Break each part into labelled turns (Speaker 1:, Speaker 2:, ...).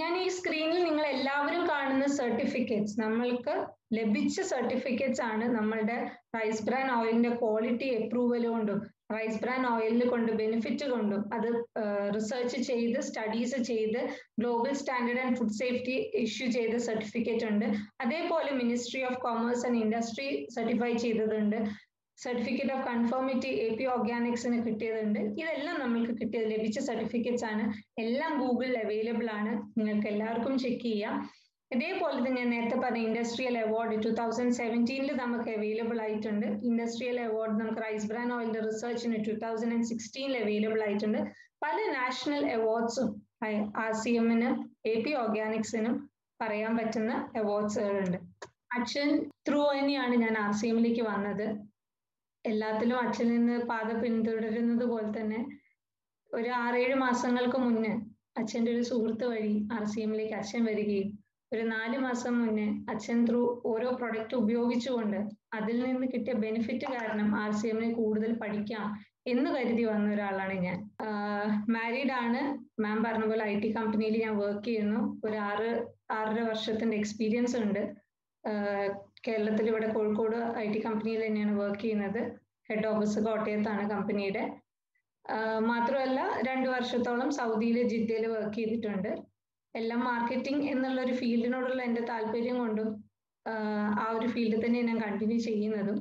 Speaker 1: ഞാൻ ഈ സ്ക്രീനിൽ നിങ്ങൾ എല്ലാവരും കാണുന്ന സർട്ടിഫിക്കറ്റ്സ് നമ്മൾക്ക് ലഭിച്ച സർട്ടിഫിക്കറ്റ്സ് ആണ് നമ്മളുടെ റൈസ് ബ്രാൻ ഓയിലിന്റെ ക്വാളിറ്റി അപ്രൂവൽ കൊണ്ടും റൈസ് ബ്രാൻ ഓയിലിൽ കൊണ്ട് ബെനിഫിറ്റ് കൊണ്ടും അത് റിസർച്ച് ചെയ്ത് സ്റ്റഡീസ് ചെയ്ത് global standard and food safety issue ചെയ്ത സർട്ടിഫിക്കറ്റ് ഉണ്ട് അതേപോലെ ministry of commerce and industry certify ചെയ്തതുണ്ട് certificate of conformity A P ഓർഗാനിക്സിന് കിട്ടിയതുണ്ട് ഇതെല്ലാം നമ്മൾക്ക് കിട്ടിയത് ലഭിച്ച സർട്ടിഫിക്കറ്റ്സ് ആണ് എല്ലാം ഗൂഗിളിൽ അവൈലബിൾ ആണ് നിങ്ങൾക്ക് എല്ലാവർക്കും ചെക്ക് ചെയ്യാം ഇതേപോലെ തന്നെ ഞാൻ നേരത്തെ പറഞ്ഞ ഇൻഡസ്ട്രിയൽ അവാർഡ് ടൂ തൗസൻഡ് സെവൻറ്റീനിൽ നമുക്ക് അവൈലബിൾ ആയിട്ടുണ്ട് ഇൻഡസ്ട്രിയൽ അവാർഡ് നമുക്ക് റൈസ് ബ്രാൻ ഓയിലിന്റെ റിസർച്ചിന് ടൂ തൗസൻഡ് ആൻഡ് സിക്സ്റ്റീനിൽ അവൈലബിൾ ആയിട്ടുണ്ട് പല നാഷണൽ അവാർഡ്സും ആർ സി എമ്മിനും എ പി ഓർഗാനിക്സിനും പറയാൻ പറ്റുന്ന അവാർഡ്സുകളുണ്ട് അച്ഛൻ ത്രൂ തന്നെയാണ് ഞാൻ ആർ സി എമ്മിലേക്ക് വന്നത് എല്ലാത്തിലും അച്ഛനിൽ നിന്ന് പാത പിന്തുടരുന്നത് പോലെ തന്നെ ഒരു ആറേഴ് മാസങ്ങൾക്ക് മുന്നേ അച്ഛൻ്റെ ഒരു സുഹൃത്ത് വഴി ആർ സി എമ്മിലേക്ക് അച്ഛൻ വരികയും ഒരു നാല് മാസം മുന്നേ അച്ഛൻ ത്രൂ ഓരോ പ്രൊഡക്റ്റ് ഉപയോഗിച്ചുകൊണ്ട് അതിൽ നിന്ന് കിട്ടിയ ബെനിഫിറ്റ് കാരണം ആർ സി എമ്മിനെ കൂടുതൽ പഠിക്കാം എന്ന് കരുതി വന്ന ഒരാളാണ് ഞാൻ മാരീഡ് ആണ് മാം പറഞ്ഞ പോലെ ഐ ടി കമ്പനിയിൽ ഞാൻ വർക്ക് ചെയ്യുന്നു ഒരു ആറ് ആറര വർഷത്തിന്റെ എക്സ്പീരിയൻസ് ഉണ്ട് കേരളത്തിൽ ഇവിടെ കോഴിക്കോട് ഐ ടി കമ്പനിയിൽ തന്നെയാണ് വർക്ക് ചെയ്യുന്നത് ഹെഡ് ഓഫീസ് കോട്ടയത്താണ് കമ്പനിയുടെ മാത്രമല്ല രണ്ടു വർഷത്തോളം സൗദിയിൽ ജിദ്ദയിൽ വർക്ക് ചെയ്തിട്ടുണ്ട് എല്ലാം മാർക്കറ്റിംഗ് എന്നുള്ള ഒരു ഫീൽഡിനോടുള്ള എൻ്റെ താല്പര്യം കൊണ്ടും ആ ഒരു ഫീൽഡിൽ തന്നെ ഞാൻ കണ്ടിന്യൂ ചെയ്യുന്നതും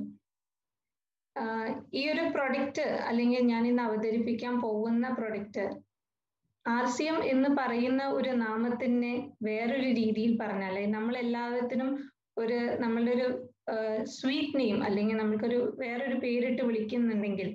Speaker 1: ഈ ഒരു പ്രൊഡക്റ്റ് അല്ലെങ്കിൽ ഞാൻ ഇന്ന് അവതരിപ്പിക്കാൻ പോകുന്ന പ്രൊഡക്റ്റ് ആർ സി എം എന്ന് പറയുന്ന ഒരു നാമത്തിനെ വേറൊരു രീതിയിൽ പറഞ്ഞാൽ നമ്മൾ എല്ലാത്തിനും ഒരു നമ്മളുടെ ഒരു സ്വീറ്റ് നെയിം അല്ലെങ്കിൽ നമ്മൾക്കൊരു വേറൊരു പേരിട്ട് വിളിക്കുന്നുണ്ടെങ്കിൽ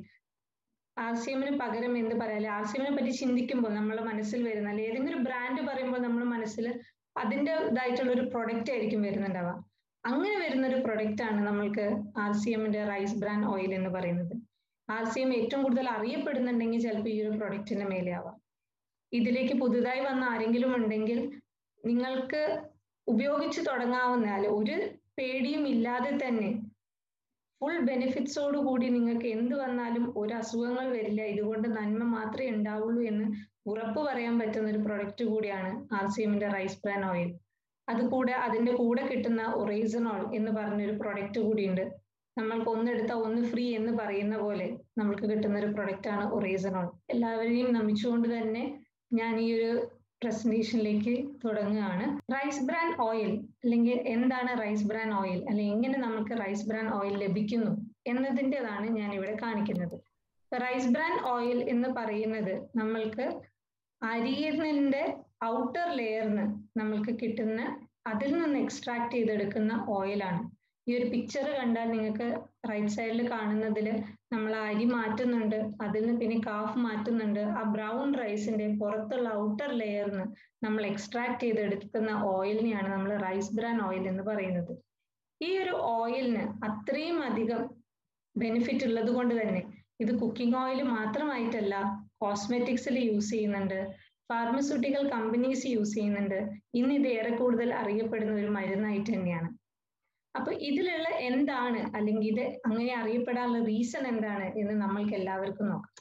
Speaker 1: ആർ സി എമ്മിന് പകരം എന്ത് പറയാല്ലേ ആർ സി എമ്മിനെ പറ്റി ചിന്തിക്കുമ്പോൾ നമ്മളെ മനസ്സിൽ വരുന്ന അല്ലെങ്കിൽ ഏതെങ്കിലും ബ്രാൻഡ് പറയുമ്പോൾ നമ്മുടെ മനസ്സിൽ അതിൻ്റെ ഇതായിട്ടുള്ള ഒരു പ്രൊഡക്റ്റ് ആയിരിക്കും വരുന്നുണ്ടാവുക അങ്ങനെ വരുന്ന ഒരു പ്രൊഡക്റ്റ് ആണ് നമ്മൾക്ക് ആർ സി എമ്മിന്റെ റൈസ് ബ്രാൻഡ് ഓയിൽ എന്ന് പറയുന്നത് ആർ സി എം ഏറ്റവും കൂടുതൽ അറിയപ്പെടുന്നുണ്ടെങ്കിൽ ചിലപ്പോൾ ഈ ഒരു പ്രൊഡക്റ്റിന്റെ മേലെ ആവാം ഇതിലേക്ക് പുതുതായി വന്ന ആരെങ്കിലും ഉണ്ടെങ്കിൽ നിങ്ങൾക്ക് ഉപയോഗിച്ച് തുടങ്ങാവുന്ന അല്ല ഒരു പേടിയും ഇല്ലാതെ തന്നെ ഫുൾ ബെനിഫിറ്റ്സോട് കൂടി നിങ്ങൾക്ക് എന്ത് വന്നാലും ഒരു അസുഖങ്ങൾ വരില്ല ഇതുകൊണ്ട് നന്മ മാത്രമേ ഉണ്ടാവുള്ളൂ എന്ന് ഉറപ്പ് പറയാൻ പറ്റുന്ന ഒരു പ്രൊഡക്റ്റ് കൂടിയാണ് ആർ സി എമ്മിന്റെ റൈസ് ബ്രാൻ ഓയിൽ അത് കൂടെ അതിന്റെ കൂടെ കിട്ടുന്ന ഒറേസനോൾ എന്ന് പറഞ്ഞൊരു പ്രൊഡക്റ്റ് കൂടിയുണ്ട് നമ്മൾക്ക് ഒന്നെടുത്ത ഒന്ന് ഫ്രീ എന്ന് പറയുന്ന പോലെ നമ്മൾക്ക് കിട്ടുന്ന ഒരു പ്രൊഡക്റ്റ് ആണ് ഒറേസനോൾ എല്ലാവരെയും നമിച്ചുകൊണ്ട് തന്നെ ഞാൻ ഈ ഒരു പ്രസന്റേഷനിലേക്ക് തുടങ്ങുകയാണ് റൈസ് ബ്രാൻ ഓയിൽ അല്ലെങ്കിൽ എന്താണ് റൈസ് ബ്രാൻ ഓയിൽ അല്ലെങ്കിൽ എങ്ങനെ നമുക്ക് റൈസ് ബ്രാൻ ഓയിൽ ലഭിക്കുന്നു എന്നതിൻ്റെതാണ് ഞാൻ ഇവിടെ കാണിക്കുന്നത് റൈസ് ബ്രാൻ ഓയിൽ എന്ന് പറയുന്നത് നമ്മൾക്ക് അരിയലിന്റെ ഔട്ടർ ലെയറിന് നമ്മൾക്ക് കിട്ടുന്ന അതിൽ നിന്ന് എക്സ്ട്രാക്ട് ചെയ്തെടുക്കുന്ന ഓയിലാണ് ഈ ഒരു പിക്ചർ കണ്ടാൽ നിങ്ങൾക്ക് റൈറ്റ് സൈഡിൽ കാണുന്നതിൽ നമ്മൾ അരി മാറ്റുന്നുണ്ട് അതിൽ നിന്ന് പിന്നെ കാഫ് മാറ്റുന്നുണ്ട് ആ ബ്രൗൺ റൈസിന്റെ പുറത്തുള്ള ഔട്ടർ ലെയറിന് നമ്മൾ എക്സ്ട്രാക്ട് ചെയ്തെടുക്കുന്ന ഓയിലിനെയാണ് നമ്മൾ റൈസ് ബ്രാൻ ഓയിൽ എന്ന് പറയുന്നത് ഈ ഒരു ഓയിലിന് അത്രയും അധികം ബെനിഫിറ്റ് ഉള്ളത് കൊണ്ട് തന്നെ ഇത് കുക്കിംഗ് ഓയിൽ മാത്രമായിട്ടല്ല കോസ്മെറ്റിക്സിൽ യൂസ് ചെയ്യുന്നുണ്ട് ഫാർമസ്യൂട്ടിക്കൽ കമ്പനീസ് യൂസ് ചെയ്യുന്നുണ്ട് ഇന്ന് ഇത് ഏറെ കൂടുതൽ അറിയപ്പെടുന്ന ഒരു മരുന്നായിട്ട് തന്നെയാണ് അപ്പൊ ഇതിലുള്ള എന്താണ് അല്ലെങ്കിൽ ഇത് അങ്ങനെ അറിയപ്പെടാനുള്ള റീസൺ എന്താണ് എന്ന് നമ്മൾക്ക് എല്ലാവർക്കും നോക്കാം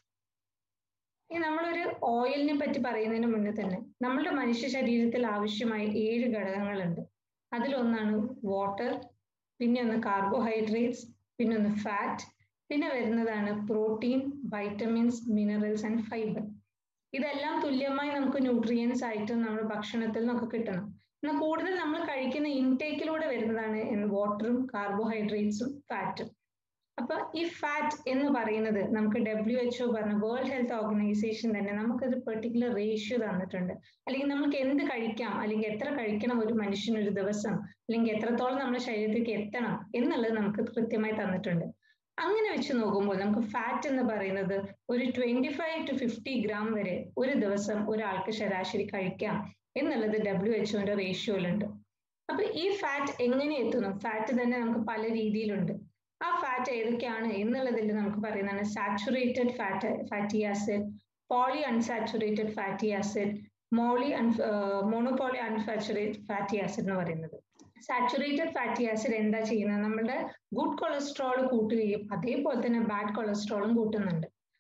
Speaker 1: ഈ നമ്മളൊരു ഓയിലിനെ പറ്റി പറയുന്നതിന് മുന്നേ തന്നെ നമ്മളുടെ മനുഷ്യ ശരീരത്തിൽ ആവശ്യമായ ഏഴ് ഘടകങ്ങളുണ്ട് അതിലൊന്നാണ് വാട്ടർ പിന്നെ ഒന്ന് കാർബോഹൈഡ്രേറ്റ്സ് പിന്നെ ഒന്ന് ഫാറ്റ് പിന്നെ വരുന്നതാണ് protein vitamins minerals and fibre ഇതെല്ലാം തുല്യമായി നമുക്ക് ന്യൂട്രിയൻസ് ആയിട്ട് നമ്മുടെ ഭക്ഷണത്തിൽ നിന്നൊക്കെ കിട്ടണം എന്നാൽ കൂടുതൽ നമ്മൾ കഴിക്കുന്ന ഇൻടേക്കിലൂടെ വരുന്നതാണ് വാട്ടറും കാർബോഹൈഡ്രേറ്റ്സും ഫാറ്റും അപ്പൊ ഈ ഫാറ്റ് എന്ന് പറയുന്നത് നമുക്ക് ഡബ്ല്യു എച്ച്ഒ പറഞ്ഞ വേൾഡ് ഹെൽത്ത് ഓർഗനൈസേഷൻ തന്നെ നമുക്കൊരു പെർട്ടിക്കുലർ റേഷ്യോ തന്നിട്ടുണ്ട് അല്ലെങ്കിൽ നമുക്ക് എന്ത് കഴിക്കാം അല്ലെങ്കിൽ എത്ര കഴിക്കണം ഒരു മനുഷ്യൻ ഒരു ദിവസം അല്ലെങ്കിൽ എത്രത്തോളം നമ്മുടെ ശരീരത്തിലേക്ക് എത്തണം എന്നുള്ളത് നമുക്ക് കൃത്യമായി തന്നിട്ടുണ്ട് അങ്ങനെ വെച്ച് നോക്കുമ്പോൾ നമുക്ക് ഫാറ്റ് എന്ന് പറയുന്നത് ഒരു twenty five to fifty gram വരെ ഒരു ദിവസം ഒരാൾക്ക് ശരാശരി കഴിക്കാം എന്നുള്ളത് ഡബ്ല്യു എച്ച്ഒന്റെ റേഷ്യോയിലുണ്ട് അപ്പൊ ഈ ഫാറ്റ് എങ്ങനെ എത്തുന്നു ഫാറ്റ് തന്നെ നമുക്ക് പല രീതിയിലുണ്ട് ആ ഫാറ്റ് ഏതൊക്കെയാണ് എന്നുള്ളതിൽ നമുക്ക് പറയുന്നതാണ് saturated fat fatty acid poly unsaturated fatty acid മോളി അൺ മോണോപോളി അൺസാച്ചുറേറ്റഡ് ഫാറ്റി ആസിഡ് എന്ന് പറയുന്നത് സാച്ചുറേറ്റഡ് ഫാറ്റി ആസിഡ് എന്താ ചെയ്യുന്നത് നമ്മുടെ ഗുഡ് കൊളസ്ട്രോൾ കൂട്ടുകയും അതേപോലെ തന്നെ ബാഡ് കൊളസ്ട്രോളും കൂട്ടുന്നുണ്ട്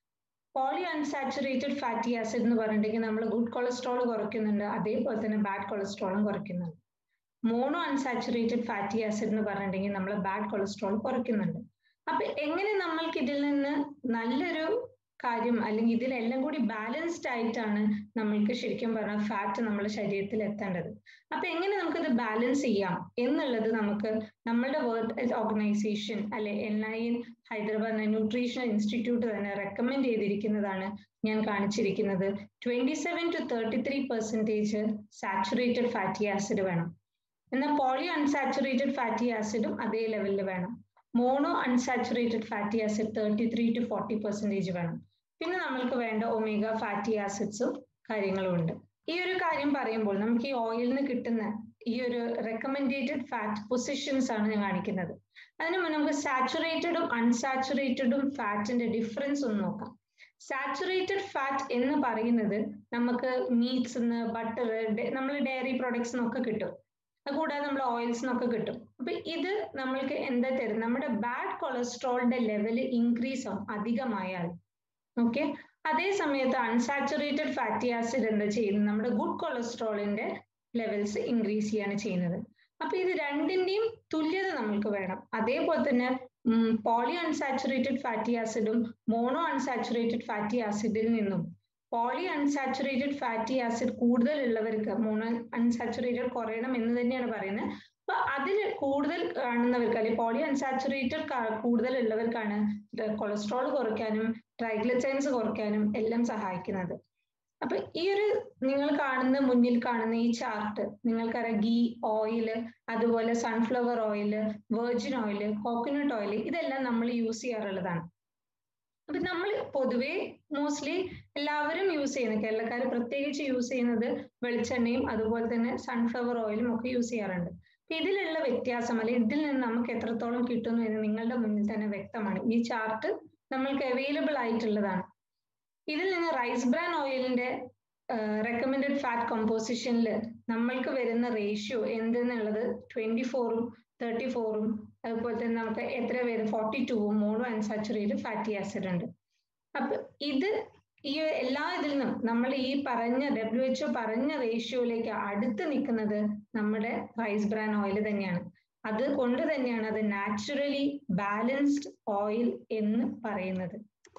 Speaker 1: പോളി അൺസാച്ചുറേറ്റഡ് ഫാറ്റി ആസിഡ് എന്ന് പറഞ്ഞിട്ടുണ്ടെങ്കിൽ നമ്മൾ ഗുഡ് കൊളസ്ട്രോൾ കുറയ്ക്കുന്നുണ്ട് അതേപോലെ തന്നെ ബാഡ് കൊളസ്ട്രോളും കുറയ്ക്കുന്നുണ്ട് മോണോ അൺസാച്ചുറേറ്റഡ് ഫാറ്റി ആസിഡ് എന്ന് പറഞ്ഞിട്ടുണ്ടെങ്കിൽ നമ്മൾ ബാഡ് കൊളസ്ട്രോൾ കുറയ്ക്കുന്നുണ്ട് അപ്പൊ എങ്ങനെ നമ്മൾക്ക് ഇതിൽ നിന്ന് നല്ലൊരു കാര്യം അല്ലെങ്കിൽ ഇതിലെല്ലാം കൂടി ബാലൻസ്ഡ് ആയിട്ടാണ് നമ്മൾക്ക് ശരിക്കും പറഞ്ഞാൽ ഫാറ്റ് നമ്മുടെ ശരീരത്തിൽ എത്തേണ്ടത് അപ്പൊ എങ്ങനെ നമുക്കത് ബാലൻസ് ചെയ്യാം എന്നുള്ളത് നമുക്ക് നമ്മുടെ വേൾഡ് ഹെൽത്ത് ഓർഗനൈസേഷൻ അല്ലെ N I N Hyderabad nutritional institute തന്നെ റെക്കമെൻഡ് ചെയ്തിരിക്കുന്നതാണ് ഞാൻ കാണിച്ചിരിക്കുന്നത് twenty seven to thirty three percentage saturated fatty acid വേണം എന്നാൽ പോളി അൺസാച്ചുറേറ്റഡ് ഫാറ്റി ആസിഡും അതേ ലെവലിൽ വേണം mono unsaturated fatty acid thirty three to forty percentage വേണം പിന്നെ നമ്മൾക്ക് വേണ്ട ഒമേഗ ഫാറ്റി ആസിഡ്സും കാര്യങ്ങളും ഉണ്ട് ഈ ഒരു കാര്യം പറയുമ്പോൾ നമുക്ക് ഈ ഓയിലിൽ നിന്ന് കിട്ടുന്ന ഈ ഒരു റെക്കമെൻഡേറ്റഡ് ഫാറ്റ് പൊസിഷൻസ് ആണ് ഞാൻ കാണിക്കുന്നത് അതിന് മുന്നേ നമുക്ക് സാച്ചുറേറ്റഡും അൺസാച്ചുറേറ്റഡും ഫാറ്റിന്റെ ഡിഫറൻസ് ഒന്ന് നോക്കാം സാച്ചുറേറ്റഡ് ഫാറ്റ് എന്ന് പറയുന്നത് നമുക്ക് മീറ്റ്സ് ബട്ടർ നമ്മൾ ഡയറി പ്രൊഡക്ട്സ് എന്നൊക്കെ കിട്ടും കൂടാതെ നമ്മൾ ഓയിൽസ് നിന്നൊക്കെ കിട്ടും അപ്പൊ ഇത് നമ്മൾക്ക് എന്താ തരും നമ്മുടെ ബാഡ് കൊളസ്ട്രോളിന്റെ ലെവല് ഇൻക്രീസ് ആവും അധികമായാൽ ഓക്കെ അതേ സമയത്ത് അൺസാച്ചുറേറ്റഡ് ഫാറ്റി ആസിഡ് എന്താ ചെയ്യുന്നത് നമ്മുടെ ഗുഡ് കൊളസ്ട്രോളിന്റെ ലെവൽസ് ഇൻക്രീസ് ചെയ്യാണ് ചെയ്യുന്നത് അപ്പൊ ഇത് രണ്ടിന്റെയും തുല്യത നമ്മൾക്ക് വേണം അതേപോലെ തന്നെ പോളി അൺസാച്ചുറേറ്റഡ് ഫാറ്റി ആസിഡും മോണോ അൺസാച്ചുറേറ്റഡ് ഫാറ്റി ആസിഡിൽ നിന്നും പോളി അൺസാച്ചുറേറ്റഡ് ഫാറ്റി ആസിഡ് കൂടുതൽ ഉള്ളവർക്ക് മോണോ അൺസാച്ചുറേറ്റഡ് കുറയണം എന്ന് തന്നെയാണ് പറയുന്നത് അപ്പൊ അതിൽ കൂടുതൽ കാണുന്നവർക്ക് അല്ലെങ്കിൽ പോളി അൺസാച്ചുറേറ്റഡ് കൂടുതൽ ഉള്ളവർക്കാണ് കൊളസ്ട്രോൾ കുറയ്ക്കാനും ട്രൈഗ്ലിസൈഡ്സ് കുറയ്ക്കാനും എല്ലാം സഹായിക്കുന്നത് അപ്പൊ ഈ ഒരു നിങ്ങൾ കാണുന്ന മുന്നിൽ കാണുന്ന ഈ ചാർട്ട് നിങ്ങൾക്കറിയാം ഗീ ഓയില് അതുപോലെ sunflower oil virgin oil coconut oil ഇതെല്ലാം നമ്മൾ യൂസ് ചെയ്യാറുള്ളതാണ് അപ്പൊ നമ്മൾ പൊതുവേ മോസ്റ്റ്ലി എല്ലാവരും യൂസ് ചെയ്യുന്നത് കേരളക്കാർ പ്രത്യേകിച്ച് യൂസ് ചെയ്യുന്നത് വെളിച്ചെണ്ണയും അതുപോലെ തന്നെ സൺഫ്ലവർ ഓയിലും ഒക്കെ യൂസ് ചെയ്യാറുണ്ട് അപ്പൊ ഇതിലുള്ള വ്യത്യാസം അല്ലെങ്കിൽ ഇതിൽ നിന്ന് നമുക്ക് എത്രത്തോളം കിട്ടുന്നു എന്ന് നിങ്ങളുടെ മുന്നിൽ തന്നെ വ്യക്തമാണ് ഈ ചാർട്ട് നമ്മൾക്ക് അവൈലബിൾ ആയിട്ടുള്ളതാണ് ഇതിൽ നിന്ന് റൈസ് ബ്രാൻ ഓയിലിന്റെ റെക്കമെൻഡഡ് ഫാറ്റ് കോമ്പോസിഷനിൽ നമ്മൾക്ക് വരുന്ന റേഷ്യോ എന്തെന്നുള്ളത് ട്വന്റി ഫോറും തേർട്ടി ഫോറും അതുപോലെ തന്നെ നമുക്ക് എത്ര പേര് ഫോർട്ടി ടൂവും മോണോ അൺസാച്ചുറേറ്റഡ് ഫാറ്റി ആസിഡ് ഉണ്ട് അപ്പൊ ഇത് ഈ എല്ലാ ഇതിൽ നിന്നും നമ്മൾ ഈ പറഞ്ഞ ഡബ്ല്യു എച്ച്ഒ പറഞ്ഞ റേഷ്യോയിലേക്ക് അടുത്ത് നിൽക്കുന്നത് നമ്മുടെ റൈസ് ബ്രാൻ ഓയിൽ തന്നെയാണ് അത് കൊണ്ട് തന്നെയാണ് അത് നാച്ചുറലി ബാലൻസ്ഡ് ഓയിൽ എന്ന് പറയുന്നത്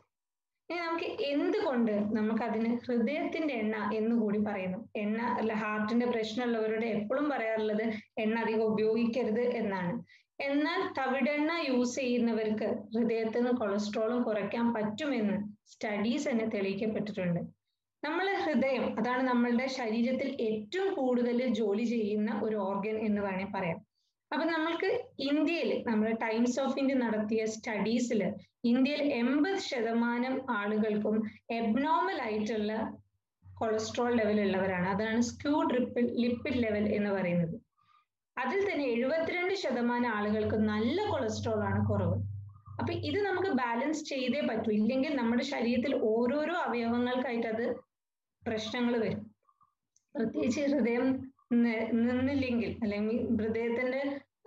Speaker 1: ഇനി നമുക്ക് എന്തുകൊണ്ട് നമുക്ക് അതിന് ഹൃദയത്തിന്റെ എണ്ണ എന്ന് കൂടി പറയുന്നു എണ്ണ അല്ല ഹാർട്ടിന്റെ പ്രശ്നമുള്ളവരോട് എപ്പോഴും പറയാറുള്ളത് എണ്ണ അധികം ഉപയോഗിക്കരുത് എന്നാണ് എന്നാൽ തവിടെണ്ണ യൂസ് ചെയ്യുന്നവർക്ക് ഹൃദയത്തിന് കൊളസ്ട്രോളും കുറയ്ക്കാൻ പറ്റുമെന്ന് സ്റ്റഡീസ് തന്നെ തെളിയിക്കപ്പെട്ടിട്ടുണ്ട് നമ്മളെ ഹൃദയം അതാണ് നമ്മളുടെ ശരീരത്തിൽ ഏറ്റവും കൂടുതൽ ജോലി ചെയ്യുന്ന ഒരു ഓർഗൻ എന്ന് വേണമെങ്കിൽ പറയാം അപ്പൊ നമ്മൾക്ക് ഇന്ത്യയിൽ നമ്മുടെ ടൈംസ് ഓഫ് ഇന്ത്യ നടത്തിയ സ്റ്റഡീസിൽ ഇന്ത്യയിൽ എൺപത് ശതമാനം ആളുകൾക്കും എബ്നോർമൽ ആയിട്ടുള്ള കൊളസ്ട്രോൾ ലെവൽ ഉള്ളവരാണ് അതാണ് സ്ക്യൂഡ് റിപ്പിഡ് ലിപ്പിഡ് ലെവൽ എന്ന് പറയുന്നത് അതിൽ തന്നെ എഴുപത്തിരണ്ട് ശതമാനം ആളുകൾക്ക് നല്ല കൊളസ്ട്രോൾ ആണ് കുറവ് അപ്പൊ ഇത് നമുക്ക് ബാലൻസ് ചെയ്തേ പറ്റൂ ഇല്ലെങ്കിൽ നമ്മുടെ ശരീരത്തിൽ ഓരോരോ അവയവങ്ങൾക്കായിട്ട് അത് പ്രശ്നങ്ങൾ വരും പ്രത്യേകിച്ച് ഹൃദയം നിന്നില്ലെങ്കിൽ അല്ലെങ്കിൽ ഹൃദയത്തിന്റെ